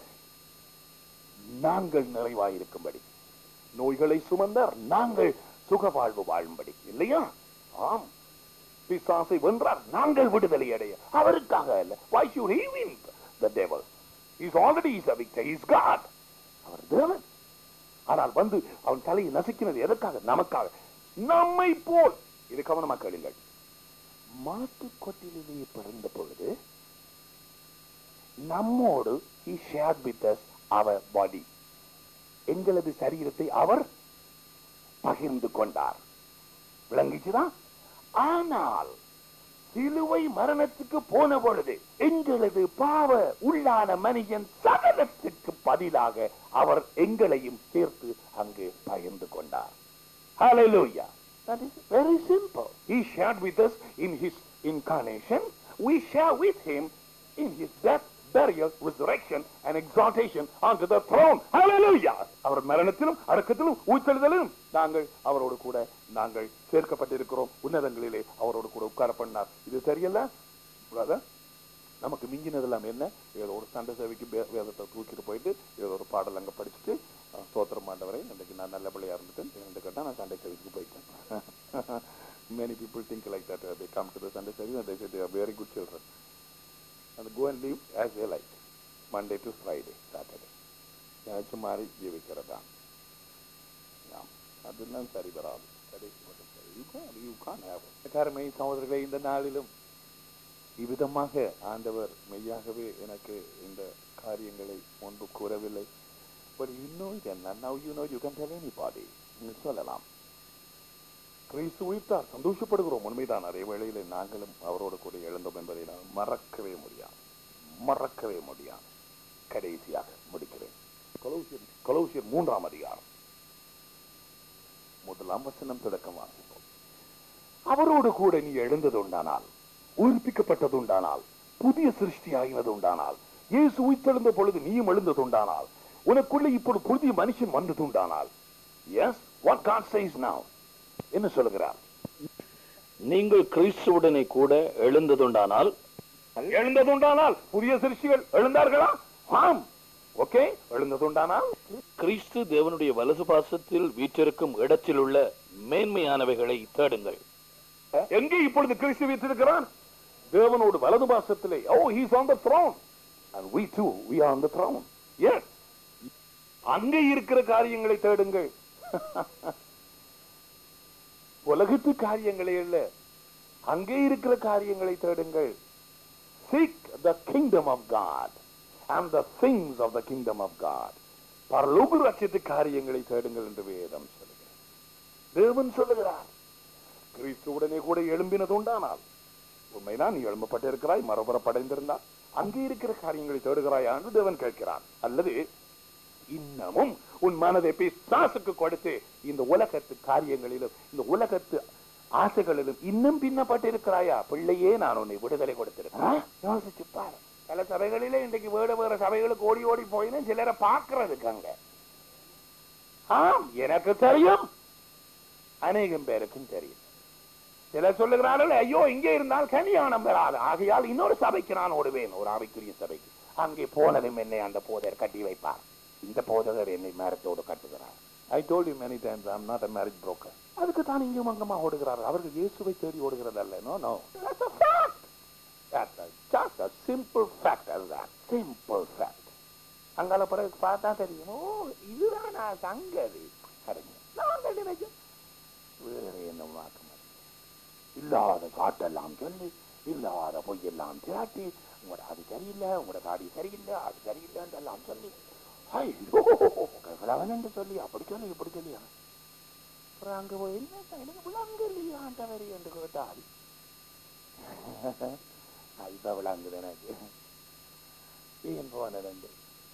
Speaker 1: நாங்கள் நிறைவாயிருக்கும்படி நோய்களை சுமந்தார் நாங்கள் சுக வாழ்வு வாழும்படி இல்லையா ஆம் பிசாசை வென்றார் நாங்கள் விடுதலை அடைய அவருக்காக அல்ல why should he win the devil he's already is a victor he's god அவர் தேவன் ஆனால் வந்து அவன் தலையை நசுக்கினது எதற்காக நமக்காக நம்மை போல் இது கவனமா கேளுங்கள் மாட்டுக்கொட்டிலே பிறந்த பொழுது நம்மோடு he shared with us our body எங்களது சரீரத்தை அவர் பகிர்ந்து கொண்டார் விளங்கிச்சுதான் ஆனால் சிலுவை மரணத்துக்கு போன பொழுது எங்களது பாவ உள்ளான மனிதன் சகலத்துக்கு பதிலாக அவர் எங்களையும் சேர்த்து அங்கு பகிர்ந்து கொண்டார் Hallelujah. That is very simple. He shared with us in his incarnation. We share with him in his death, burial, resurrection, and exaltation onto the throne. Hallelujah. அவர் மரணத்திலும் அடக்கத்திலும் உயிர்த்தெழுதலிலும் நாங்கள் அவரோடு கூட நாங்கள் சேர்க்கப்பட்டிருக்கிறோம் உன்னதங்களிலே அவரோடு கூட உட்கார பண்ணார் இது தெரியல brother? நமக்கு மிஞ்சினதெல்லாம் என்ன ஏதோ ஒரு சண்டை சேவைக்கு வே- வேதத்தை தூக்கிட்டு போயிட்டு ஏதோ ஒரு பாடல் அங்க படிச்சுட்டு அஹ், ஸ்தோத்திரம் ஆண்டவரே இன்னைக்கு நான் நல்ல பிள்ளையா இருந்துட்டேன் என்று கேட்டா நான் சண்டை சேவைக்கு போயிட்டேன் many people think like that uh, they come to the Sunday service and they say they are very good children and go and live as they like Monday to Friday Saturday நினைச்ச மாதிரி ஜீவிக்கிறதா ஆம். அதெல்லாம் சரி வராது கடைசி மட்டும் சரி You can't- you can't have it. கருமை சகோதரர்களே இந்த நாளிலும் இவ்விதமாக ஆண்டவர் மெய்யாகவே எனக்கு இந்த காரியங்களை முன்பு கூறவில்லை but you know it and now you know you can tell anybody நீ சொல்லலாம் கிறிஸ்து உயிர்த்தார் சந்தோஷப்படுகிறோம் உண்மைதான் அதே வேளையிலே நாங்களும் அவரோடு கூட எழுந்தோம் என்பதை நான் மறக்கவே முடியாது மறக்கவே முடியாது கடைசியாக முடிக்கிறேன் கொலோசியர் கொலோசியர் மூன்றாம் அதிகாரம் முதலாம் வசனம் தொடக்கம் வாசிப்போம் அவரோடு கூட நீ எழுந்ததுண்டானால் உயிர்ப்பிக்கப்பட்டதுண்டானால் புதிய சிருஷ்டி ஆகினதுண்டானால் இயேசு உயிர்த்தெழுந்த பொழுது நீயும் எழுந்ததுண்டானால் உனக்குள்ள இப்பொழுது புதிய மனுஷன் வந்ததுண்டானால் yes what God says now என்ன சொல்லுகிறார்
Speaker 2: நீங்கள் கிறிஸ்துவுடனே கூட எழுந்ததுண்டானால்
Speaker 1: எழுந்ததுண்டானால் புதிய சிருஷ்டிகள் எழுந்தார்களா ஆம் ஓகே எழுந்ததுண்டானால்
Speaker 2: கிறிஸ்து தேவனுடைய வலசு பாசத்தில் வீற்றிருக்கும் இடத்தில் உள்ள மேன்மையானவைகளை தேடுங்கள்
Speaker 1: எங்கே இப்பொழுது கிறிஸ்து வீற்றிருக்கிறான் தேவனோடு வலது பாசத்திலே oh he's on the throne and we too we are on the throne yes அங்கே இருக்கிற காரியங்களை தேடுங்கள் உலகத்து காரியங்களே இல்ல அங்கே இருக்கிற காரியங்களை தேடுங்கள் seek the kingdom of God and the things of the kingdom of God பரலோக ரட்சத்து காரியங்களை தேடுங்கள் என்று வேதம் சொல்லுகிறது தேவன் சொல்லுகிறார் கிறிஸ்துவுடனே கூட எழும்பினது உண்டானால் உண்மைதான் நீ எழும்பப்பட்டிருக்கிறாய் மறுபுறப்படைந்திருந்தால் அங்கே இருக்கிற காரியங்களை தேடுகிறாய் என்று தேவன் கேட்கிறார் அல்லது இன்னமும் உன் மனதை பிசாசுக்கு கொடுத்து இந்த உலகத்து காரியங்களிலும் இந்த உலகத்து ஆசைகளிலும் இன்னும் பின்னப்பட்டிருக்கிறாயா பிள்ளையே நான் உன்னை விடுதலை கொடுத்திருக்கிறேன் யோசிச்சு பாரு சில சபைகளிலே இன்றைக்கு வேறு வேறு சபைகளுக்கு ஓடி ஓடி போயின்னு சிலரை பார்க்கறதுக்கு அங்க ஆம் எனக்கு தெரியும் அநேகம் பேருக்கும் தெரியும் சிலர் சொல்லுகிறார்கள் ஐயோ இங்கே இருந்தால் கல்யாணம் பெறாது ஆகையால் இன்னொரு சபைக்கு நான் ஓடுவேன் ஒரு ஆவிக்குரிய சபைக்கு அங்கே போனதும் என்னை அந்த போதர் கட்டி வைப்பார் இந்த போதகர் என்னை மேரத்தோடு கட்டுகிறார் I told you many times I am not a marriage broker அதுக்கு தான் இங்கும் அங்கமா ஓடுகிறார்கள் அவர்கள் இயேசுவை தேடி ஓடுகிறது அல்ல no no that's a fact that's a, just a simple fact as that simple fact அங்கால பிறகு பார்த்தா தெரியும் ஓ இதுதான் நான் சங்கதி சரிங்க நான் கட்டி வைக்கும் வேற என்ன மாற்றம் இல்லாத காட்டெல்லாம் சொல்லி இல்லாத பொய்யெல்லாம் திராட்டி உங்களோட அது சரியில்லை உங்களோட தாடி சரியில்லை அது சரியில்லைன்னு எல்லாம் சொல்லி ஐயோ ககலவன் என்று சொல்லி அப்படி சொல்லி இப்படி சொல்லி அப்புறம் அங்க போய் என்ன எனக்கு விளங்கலையா ஆண்டவரி என்று கேட்டால் இப்ப விளங்குது எனக்கு ஏன் போனது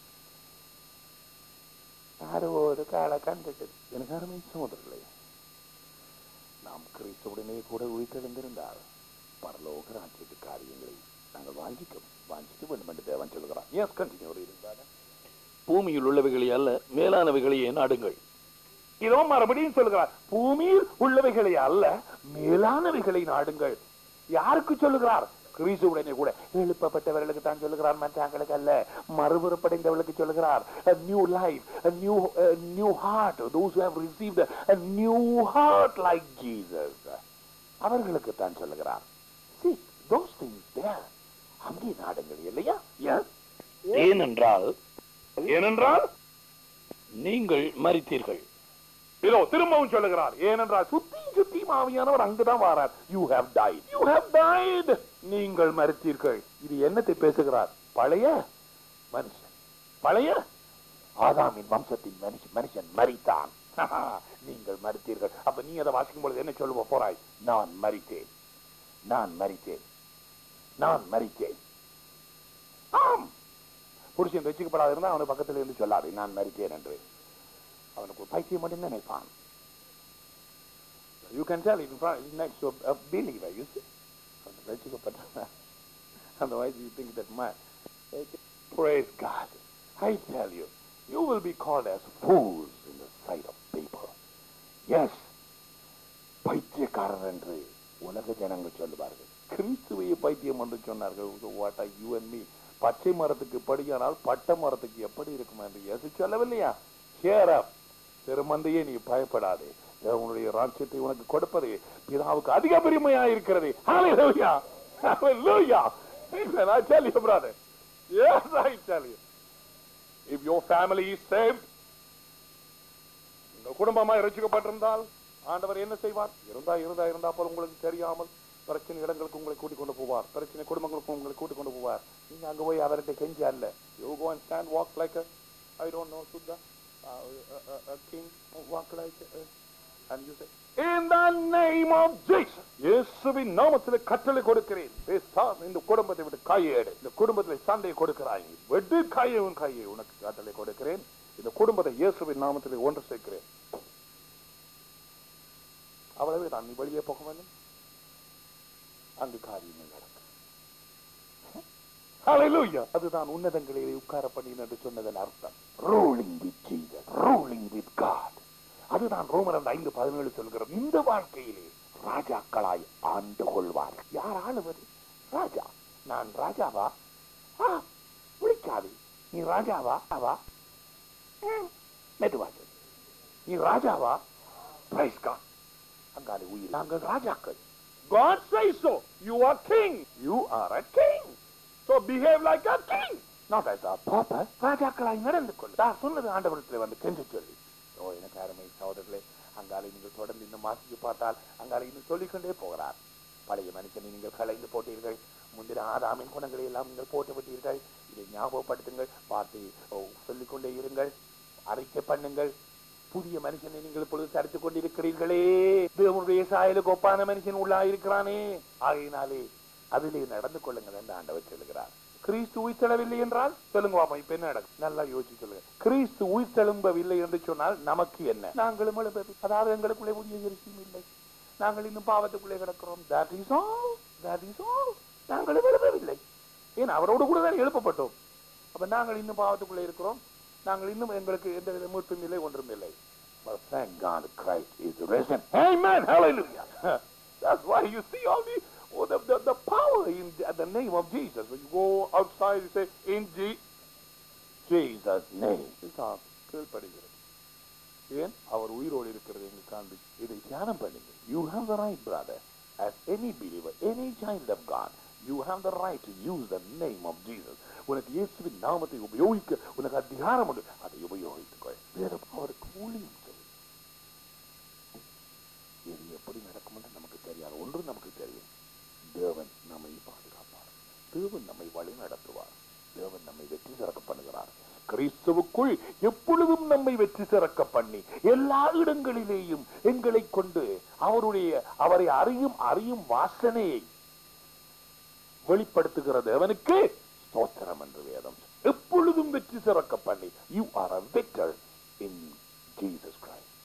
Speaker 1: யாரோ ஒரு காலை கண்டுட்டு எனக்கு அருமை சோதரர்களே நாம் கிறிஸ்துவுடனே கூட உயிர்த்தெழுந்திருந்தால் பரலோக ராஜ்யத்து காரியங்களை நாங்கள் வாஞ்சிக்கும் வாஞ்சிக்க வேண்டும் என்று தேவன் சொல்கிறார் எஸ் கண்டினியூ இருந்தாங்க
Speaker 2: பூமியில் உள்ளவைகளை அல்ல மேலானவைகளையே நாடுங்கள்
Speaker 1: இதோ மறுபடியும் சொல்லுகிறார் பூமியில் உள்ளவைகளை அல்ல மேலானவைகளை நாடுங்கள் யாருக்கு சொல்லுகிறார் கிறிஸ்துவுடனே கூட எழுப்பப்பட்டவர்களுக்கு தான் சொல்லுகிறார் மற்றவங்களுக்கு அல்ல மறுபுறப்படைந்தவர்களுக்கு சொல்லுகிறார் a new life a new a new heart those who have received a new heart like Jesus அவர்களுக்கு தான் சொல்லுகிறார் see those things there அங்கே நாடுங்கள் இல்லையா yes
Speaker 2: ஏனென்றால்
Speaker 1: ஏனென்றால்
Speaker 2: நீங்கள் மறித்தீர்கள்
Speaker 1: இதோ திரும்பவும் சொல்லுகிறார் ஏனென்றால் சுத்தி சுத்தி மாவியானவர் அங்குதான் வாரார் you have died you have died நீங்கள் மறுத்தீர்கள் இது என்னத்தை பேசுகிறார் பழைய மனுஷன் பழைய ஆதாமின் வம்சத்தின் மனுஷன் மனுஷன் மறித்தான் நீங்கள் மறுத்தீர்கள் அப்ப நீ அதை வாசிக்கும் பொழுது என்ன சொல்லுவ போறாய் நான் மறித்தேன் நான் மறித்தேன் நான் மறித்தேன் ஆம் புருஷன் ரசிக்கப்படாது இருந்தா அவனுக்கு பக்கத்துல இருந்து சொல்லாது நான் மறித்தேன் என்று அவனுக்கு ஒரு பைத்தியம் மட்டும் நினைப்பான் you can tell it next to believer you see அவன் ரசிக்கப்பட்டான் அந்த வயசு you think that my praise God I tell you you will be called as fools in the sight of people yes பைத்தியக்காரர் என்று உலக ஜனங்கள் சொல்லுவார்கள் கிறிஸ்துவையே பைத்தியம் என்று சொன்னார்கள் what are you and me பச்சை மரத்துக்கு படியானால் பட்ட மரத்துக்கு எப்படி இருக்கும் என்று இயேசு சொல்லவில்லையா ஹியர் அப் திருமந்தையே நீ பயப்படாதே உன்னுடைய ராஜ்யத்தை உனக்கு கொடுப்பது பிதாவுக்கு அதிக பெருமையா இருக்கிறது Hallelujah. Hallelujah. Amen. I tell you, brother. Yes, I tell you. If your family is saved, உங்க குடும்பமா ரசிக்கப்பட்டிருந்தால் ஆண்டவர் என்ன செய்வார் இருந்தா இருந்தா இருந்தா போல உங்களுக்கு தெரியாமல் பிரச்சனை இடங்களுக்கு உங்களை கூட்டிக் கொண்டு போவார் பிரச்சனை குடும்பங்களுக்கு உங்களை கூட்டிக் கொண்டு போவார் நீங்க அங்க போய் அவர்கிட்ட கெஞ்சி அல்ல you go and stand walk like I don't know சுத்தா king walk like and you say in the name of Jesus இயேசுவின் நாமத்தில் கட்டளை கொடுக்கிறேன் பேசாம இந்த குடும்பத்தை விட்டு கையேடு இந்த குடும்பத்தில் சண்டை கொடுக்கிறாய் வெட்டு கையை உன் கையை உனக்கு கட்டளை கொடுக்கிறேன் இந்த குடும்பத்தை இயேசுவின் நாமத்தில் ஒன்று சேர்க்கிறேன் அவ்வளவே தான் நீ வெளியே போக வேண்டும் அங்கு காரியங்கள் நடக்கும் Hallelujah. அதுதான் உன்னதங்களிலே உட்கார பண்ணின என்று சொன்னதன் அர்த்தம் ruling with Jesus ruling with God அதுதான் ரோமர் அந்த ஐந்து பதினேழு சொல்கிறது இந்த வாழ்க்கையிலே ராஜாக்களாய் ஆண்டு கொள்வார் யார் ஆளுவது ராஜா நான் ராஜாவா ஆ, விழிக்காது நீ ராஜாவா அவா மெதுவா சொல்லு. நீ ராஜாவா பிரைஸ் காட் அங்காலே உயிர் நாங்கள் ராஜாக்கள் God says so. You are king. You are a king. So behave like a king.
Speaker 2: Not as a pauper ராஜாக்களாய் நடந்து கொள் நான் சொன்னது ஆண்டவரத்தில் வந்து கெஞ்சு சொல்லி ஓ எனக்கு அருமை சகோதரர்களே அங்காலை நீங்கள் தொடர்ந்து இன்னும் வாசித்து பார்த்தால் அங்காலை இன்னும் சொல்லிக்கொண்டே போகிறார் பழைய மனுஷனை நீங்கள் கலைந்து போட்டீர்கள் முந்தின ஆதாமின் குணங்களை எல்லாம் நீங்கள் போட்டு விட்டீர்கள் இதை ஞாபகப்படுத்துங்கள் பார்த்து ஓ, சொல்லிக்கொண்டே இருங்கள் அறிக்கை பண்ணுங்கள் புதிய மனுஷனை நீங்கள் இப்பொழுது தடுத்துக் கொண்டிருக்கிறீர்களே தேவனுடைய சாயலுக்கு ஒப்பான மனுஷன் உள்ளா இருக்கிறானே ஆகையினாலே அதிலே நடந்து கொள்ளுங்கள் என்று ஆண்டவர் சொல்லுகிறார் கிறிஸ்து உயிர்த்தெழவில்லை என்றால் சொல்லுங்க பாப்பா இப்ப என்ன நடக்கும் நல்லா யோசிச்சு சொல்லுங்க கிறிஸ்து உயிர்த்தெழும்பவில்லை என்று சொன்னால் நமக்கு என்ன நாங்களும் எழுப்பவில்லை அதாவது எங்களுக்குள்ளே புதிய எரிசியும் இல்லை நாங்கள் இன்னும் பாவத்துக்குள்ளே கிடக்கிறோம் that is all that is all நாங்கள் எழுப்பவில்லை ஏன் அவரோடு கூட தான் எழுப்பப்பட்டோம் அப்ப நாங்கள் இன்னும் பாவத்துக்குள்ளே இருக்கிறோம் நாங்கள் இன்னும் எங்களுக்கு எந்த வித மீட்பும் இல்லை ஒன்றும் இல்லை But thank God Christ is risen. Amen. Hallelujah. That's why you see all the, oh, the, the, the power in the, the name of Jesus. When you go outside, you say, in Je- Jesus' name. இதுதான் கீழ்ப்படுகிறது ஏன் அவர் உயிரோடு இருக்கிறது எங்க காண்பி இதை தியானம் பண்ணுங்க you have the right brother as any believer any child of God you have the right to use the name of Jesus உனக்கு இயேசுவின் நாமத்தை உபயோகிக்க உனக்கு அதிகாரம் உண்டு அதை உபயோகித்துக்கொள் வேறு அவருக்கு ஊழியம் செய் இது எப்படி நடக்கும் என்று நமக்கு தெரியாது ஒன்று நமக்கு தெரியும் தேவன் நம்மை பாதுகாப்பார் தேவன் நம்மை வழி நடத்துவார் தேவன் நம்மை வெற்றி சிறக்க பண்ணுகிறார் கிறிஸ்துவுக்குள் எப்பொழுதும் நம்மை வெற்றி சிறக்க பண்ணி எல்லா இடங்களிலேயும் எங்களை கொண்டு அவருடைய அவரை அறியும் அறியும் வாசனையை வெளிப்படுத்துகிற தேவனுக்கு ஸ்தோத்திரம் என்று வேதம் எப்பொழுதும் வெற்றி சிறக்க பண்ணி you are a victor in Jesus Christ